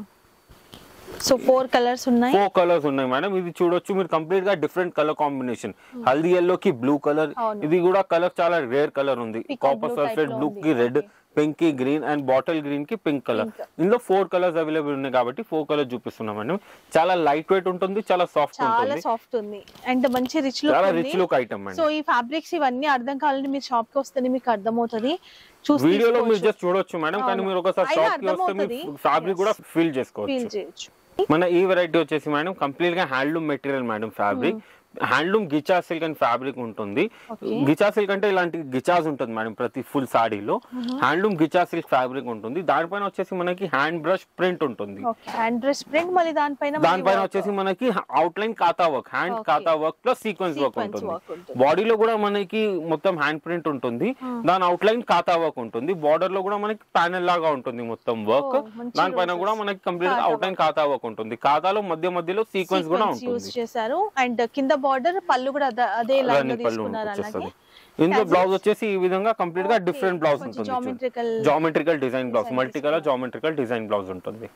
సో ఫోర్ కలర్స్ ఉన్నాయి ఫోర్ కలర్స్ ఉన్నాయి మేడం ఇది చూడొచ్చు మీరు కంప్లీట్ గా different colour combination haldi yellow కి బ్లూ కలర్ అవును. ఇది కూడా కలర్ చాలా రేర్ కలర్ ఉంది Peacock copper blue sulphate type లో బ్లూ ఉంది. కి రెడ్ పింక్ కి గ్రీన్ అండ్ బాటిల్ గ్రీన్ కి పింక్ కలర్ Pink. ఇందులో ఫోర్ కలర్స్ అవైలబుల్ ఉన్నాయి కాబట్టి ఫోర్ కలర్ చూపిస్తున్నాం మేడం చాలా లైట్ వెయిట్ ఉంటుంది చాలా సాఫ్ట్ చాలా ఉంటుంది సాఫ్ట్ ఉంది అండ్ మంచి రిచ్ చాలా look rich look item so madam ఈ ఫ్యాబ్రిక్స్ ఇవన్నీ అర్థం కావాలంటే మీరు షాప్ కి వస్తేనే మీకు అర్థమవుతుంది చూసి వీడియోలో మీరు తీసుకోవచ్చు. జస్ట్ చూడొచ్చు మేడం కానీ అవును. మీరు ఒకసారి అయినా షాప్ కి వస్తే అర్థమవుతది. మీరు ఫ్యాబ్రిక్ కూడా ఫీల్ ఫీల్ చేసుకోవచ్చు చేయొచ్చు మన ఈ వెరైటీ వచ్చేసి మేడం కంప్లీట్ గా handloom material madam fabric handloom ghicha silk and fabric ఉంటుంది Okay. గిచా సిల్క్ అంటే ఇలాంటి గిచాస్ ఉంటుంది మేడం ప్రతి ఫుల్ సాడీలో హ్యాండ్లూమ్ గిచా సిల్క్ ఫ్యాబ్రిక్ ఉంటుంది దానిపైన వచ్చేసి మనకి హ్యాండ్ బ్రష్ ప్రింట్ ఉంటుంది ఓకే హ్యాండ్ డ్రెస్ ప్రింట్ మళ్ళీ దానిపైన మళ్ళీ దానిపైన work. వచ్చేసి మనకి outline katha work hand Okay. Katha work plus sequence work Sequence ఉంటుంది work ఉంటుంది. బాడీలో కూడా మనకి మొత్తం హ్యాండ్ ప్రింట్ ఉంటుంది దాని అవుట్ లైన్ కాతా వర్క్ ఉంటుంది బార్డర్ లో కూడా మనకి ప్యానెల్ లాగా ఉంటుంది మొత్తం వర్క్ Oh, మంచి దానిపైన roses. కూడా మనకి complete Kata outline katha work ఉంటుంది ఖాతాలో మధ్య మధ్యలో సీక్వెన్స్ కూడా యూస్ ఉంటుంది చేశారు అండ్ కింద బార్డర్ పళ్ళు కూడా అద- అదే లైన్ లో రన్నింగ్ పళ్ళు తీసుకున్నారు అలాగే వచ్చేస్తుంది ఇందులో Tassels. బ్లౌజ్ వచ్చేసి ఈ విధంగా కంప్లీట్ గా Okay. డిఫరెంట్ బ్లౌజ్ కొంచెం ఉంటుంది geometrical geometrical design blouse design multi colour geometrical design blouse ఉంటుంది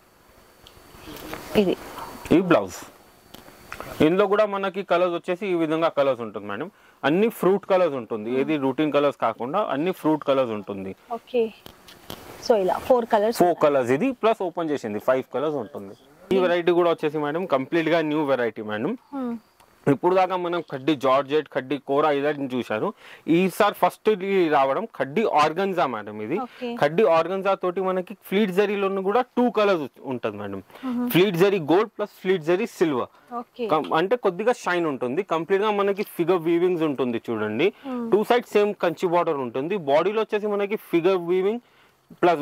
ఇది ఈ బ్లౌజ్ ఇందులో కూడా మనకి కలర్స్ వచ్చేసి ఈ విధంగా కలర్స్ ఉంటుంది మేడం అన్ని ఫ్రూట్ కలర్స్ ఉంటుంది ఏది రూటీన్ కలర్స్ కాకుండా అన్ని ఫ్రూట్ కలర్స్ ఉంటుంది ఓకే సో ఇలా ఫోర్ కలర్స్ ఫోర్ కలర్స్ ఇది ప్లస్ ఓపెన్ చేసింది ఫైవ్ కలర్స్ ఉంటుంది ఈ వెరైటీ కూడా వచ్చేసి మేడం కంప్లీట్ గా న్యూ వెరైటీ మేడం ఇప్పుడు దాకా మనం కడ్డీ జార్జెట్ కడ్డీ కోరా ఇదని చూశారు ఈసారి ఫస్ట్ రావడం కడ్డీ ఆర్గన్జా మేడం ఇది Okay. కడ్డీ ఆర్గన్జా తోటి మనకి ఫ్లీట్ జరీలోను కూడా టూ కలర్స్ ఉంటుంది మేడం ఫ్లీట్ జరీ గోల్డ్ ప్లస్ ఫ్లీట్ జరీ సిల్వర్ ఓకే అంటే కొద్దిగా షైన్ ఉంటుంది కంప్లీట్ గా మనకి ఫిగర్ వీవింగ్స్ ఉంటుంది చూడండి two side same Kanchi border ఉంటుంది బాడీలో వచ్చేసి మనకి ఫిగర్ వీవింగ్ ప్లస్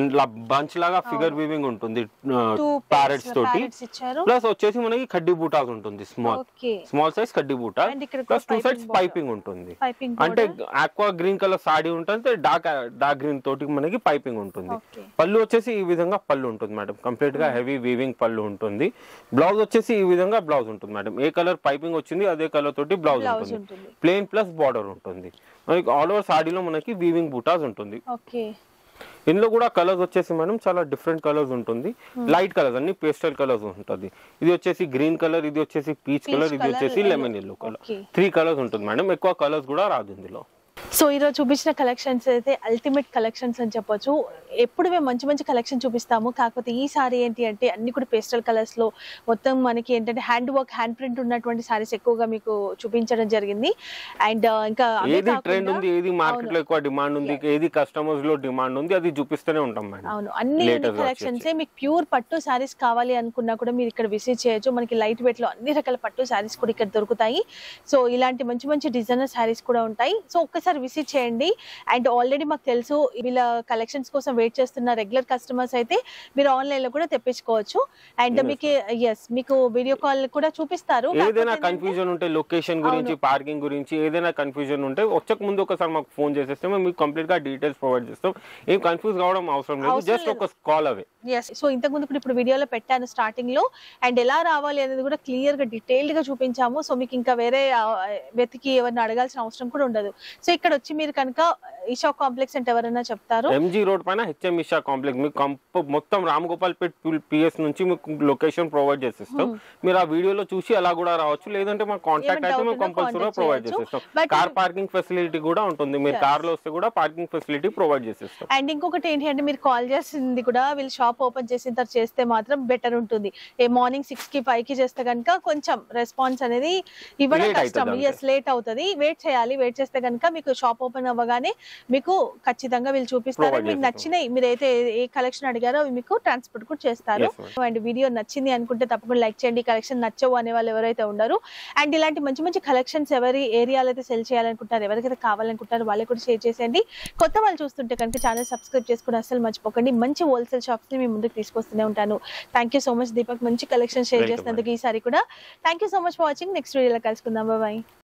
బంచ్ లాగా ఫిగర్ వీవింగ్ ఉంటుంది టూ ప్యారెట్స్ తోటి ప్యారెట్స్ ఇచ్చారు ప్లస్ వచ్చేసి మనకి కడ్డీ బూటాస్ ఉంటుంది స్మాల్ ఓకే స్మాల్ సైజ్ కడ్డీ బూటా And ఇక్కడ plus two piping sides border. Piping ఉంటుంది పైపింగ్ అంటే ఆక్వా గ్రీన్ కలర్ సాడీ ఉంటుంది డార్క్ డార్క్ గ్రీన్ తోటి మనకి పైపింగ్ ఉంటుంది ఓకే పళ్ళు వచ్చేసి ఈ విధంగా పళ్ళు ఉంటుంది మేడం కంప్లీట్ గా హెవీ వీవింగ్ పళ్ళు ఉంటుంది బ్లౌజ్ వచ్చేసి ఈ విధంగా బ్లౌజ్ ఉంటుంది మేడం ఏ కలర్ పైపింగ్ వచ్చింది అదే కలర్ తోటి బ్లౌజ్ బ్లౌజ్ ఉంటుంది ఉంటుంది ప్లెయిన్ ప్లస్ బార్డర్ ఉంటుంది మనకి ఆల్ ఓవర్ సాడీలో మనకి వీవింగ్ బూటాస్ ఉంటుంది ఓకే ఇందులో కూడా కలర్స్ వచ్చేసి మేడం చాలా డిఫరెంట్ కలర్స్ ఉంటుంది లైట్ కలర్స్ అన్ని పేస్టల్ కలర్స్ ఉంటుంది ఇది వచ్చేసి గ్రీన్ కలర్ ఇది వచ్చేసి పీచ్ Peach కలర్ ఇది colour, వచ్చేసి yellow. Lemon yellow colour Okay. Three colours ఉంటుంది మేడం ఎక్కువ కలర్స్ కూడా రాదు ఇందులో సో ఈరోజు చూపించిన కలెక్షన్స్ అయితే అల్టిమేట్ కలెక్షన్స్ అని చెప్పొచ్చు ఎప్పుడు మేము మంచి మంచి కలెక్షన్ చూపిస్తాము కాకపోతే ఈసారి ఏంటి అంటే అన్ని కూడా పేస్టల్ కలర్స్ లో మొత్తం మనకి ఏంటంటే హ్యాండ్ వర్క్ హ్యాండ్ ప్రింట్ ఉన్నటువంటి సారీస్ ఎక్కువగా మీకు చూపించడం జరిగింది అండ్ ఇంకా అవే ఏది ట్రెండ్ కాకుండా- ఉంది ఏది మార్కెట్ లో అవును. ఎక్కువ డిమాండ్ ఉంది ఏది కస్టమర్స్ లో డిమాండ్ ఉంది అది చూపిస్తూనే ఉంటాం మేడం అవును అన్ని Latest కలెక్షన్స్ మీకు ప్యూర్ పట్టు శారీస్ కావాలి అనుకున్నా కూడా మీరు ఇక్కడ విజిట్ చేయొచ్చు మనకి లైట్ వెయిట్ లో అన్ని రకాల పట్టు శారీస్ కూడా ఇక్కడ దొరుకుతాయి సో ఇలాంటి మంచి మంచి డిజైనర్ శారీస్ కూడా ఉంటాయి సో ఒక్కసారి విజిట్ చేయండి అండ్ ఆల్రెడీ మాకు తెలుసు వీళ్ళ కలెక్షన్స్ కోసం వెయిట్ చేస్తున్న రెగ్యులర్ కస్టమర్స్ అయితే మీరు ఆన్లైన్ లో కూడా తెప్పించుకోవచ్చు అండ్ Yes. మీకు ఎస్ మీకు వీడియో కాల్ కూడా చూపిస్తారు ఏదైనా కాకపోతే ఏంటంటే- కన్ఫ్యూజన్ ఉంటే లొకేషన్ గురించి పార్కింగ్ గురించి ఏదైనా కన్ఫ్యూజన్ ఉంటే వచ్చక ముందు ఒకసారి మాకు ఫోన్ చేసేస్తే మేము మీకు కంప్లీట్ గా డీటెయిల్స్ ప్రొవైడ్ చేస్తాం ఏం కన్ఫ్యూజ్ కావడం అవసరం లేదు అవసరం జస్ట్ లేదు. ఒక కాల్ అవే ఎస్ సో ఇంతకు ముందు కూడా ఇప్పుడు వీడియోలో పెట్టాను స్టార్టింగ్ లో అండ్ ఎలా రావాలి అనేది కూడా క్లియర్ గా డీటెయిల్డ్ గా చూపించాము సో మీకు ఇంకా వేరే ఆ, వెతికి ఎవరిని అడగాల్సిన అవసరం కూడా ఉండదు సో ఇక్కడ వచ్చి మీరు కనుక ఈషా కాంప్లెక్స్ అంటే ఎవరైనా చెప్తారు ఎంజీ రోడ్ పైన హెచ్ఎం ఇషా కాంప్లెక్స్ మీకు కంప- మొత్తం రామగోపాల్ పేట్ పిఎస్ నుంచి మీకు లొకేషన్ ప్రొవైడ్ చేసిస్తాం మీరు ఆ వీడియోలో చూసి అలా కూడా రావచ్చు లేదంటే మా కాంటాక్ట్ ఏమైనా అయితే doubt మేము ఉన్నా కంపల్సరీ contact ప్రొవైడ్ చేయొచ్చు. చేసిస్తాం But- కార్ పార్కింగ్ ఫెసిలిటీ కూడా ఉంటుంది మీరు Yes. కార్ లో వస్తే కూడా పార్కింగ్ ఫెసిలిటీ ప్రొవైడ్ చేసిస్తాం అండ్ ఇంకొకటి ఏంటి అంటే మీరు కాల్ చేసింది కూడా వీళ్ళు షాప్ ఓపెన్ చేసిన తర్వాత చేస్తే మాత్రం బెటర్ ఉంటుంది ఏ మార్నింగ్ సిక్స్ కి ఫైవ్ కి చేస్తే కనుక కొంచెం రెస్పాన్స్ అనేది ఇవ్వడం Late కష్టం అవుతుంది ఎస్ లేట్ అవుతుంది వెయిట్ చేయాలి వెయిట్ చేస్తే కనుక మీకు షాప్ ఓపెన్ అవ్వగానే మీకు ఖచ్చితంగా వీళ్ళు చూపిస్తారు Provide మీకు చేసేస్తాం. నచ్చినాయి మీరు అయితే ఏ కలెక్షన్ అడిగారో అవి మీకు ట్రాన్స్పోర్ట్ కూడా చేస్తారు Yes, ma'am. అండ్ వీడియో నచ్చింది అనుకుంటే తప్పకుండా లైక్ చేయండి కలెక్షన్ నచ్చవు అనే వాళ్ళు ఎవరైతే ఉండరు అండ్ ఇలాంటి మంచి మంచి కలెక్షన్స్ ఎవరి ఏరియాలో అయితే సెల్ చేయాలనుకుంటారు ఎవరికైతే కావాలనుకుంటారో వాళ్ళకి కూడా షేర్ చేసేయండి కొత్త వాళ్ళు చూస్తుంటే కనుక ఛానల్ సబ్స్క్రైబ్ చేసుకుని అసలు మర్చిపోకండి మంచి హోల్సేల్ షాప్స్ ని మీ ముందుకు తీసుకొస్తూనే ఉంటాను thank you so much Deepak మంచి కలెక్షన్ షేర్ Welcome, చేసినందుకు ఈసారి కూడా thank you so much for watching next వీడియోలో కలుసుకుందాం బాయ్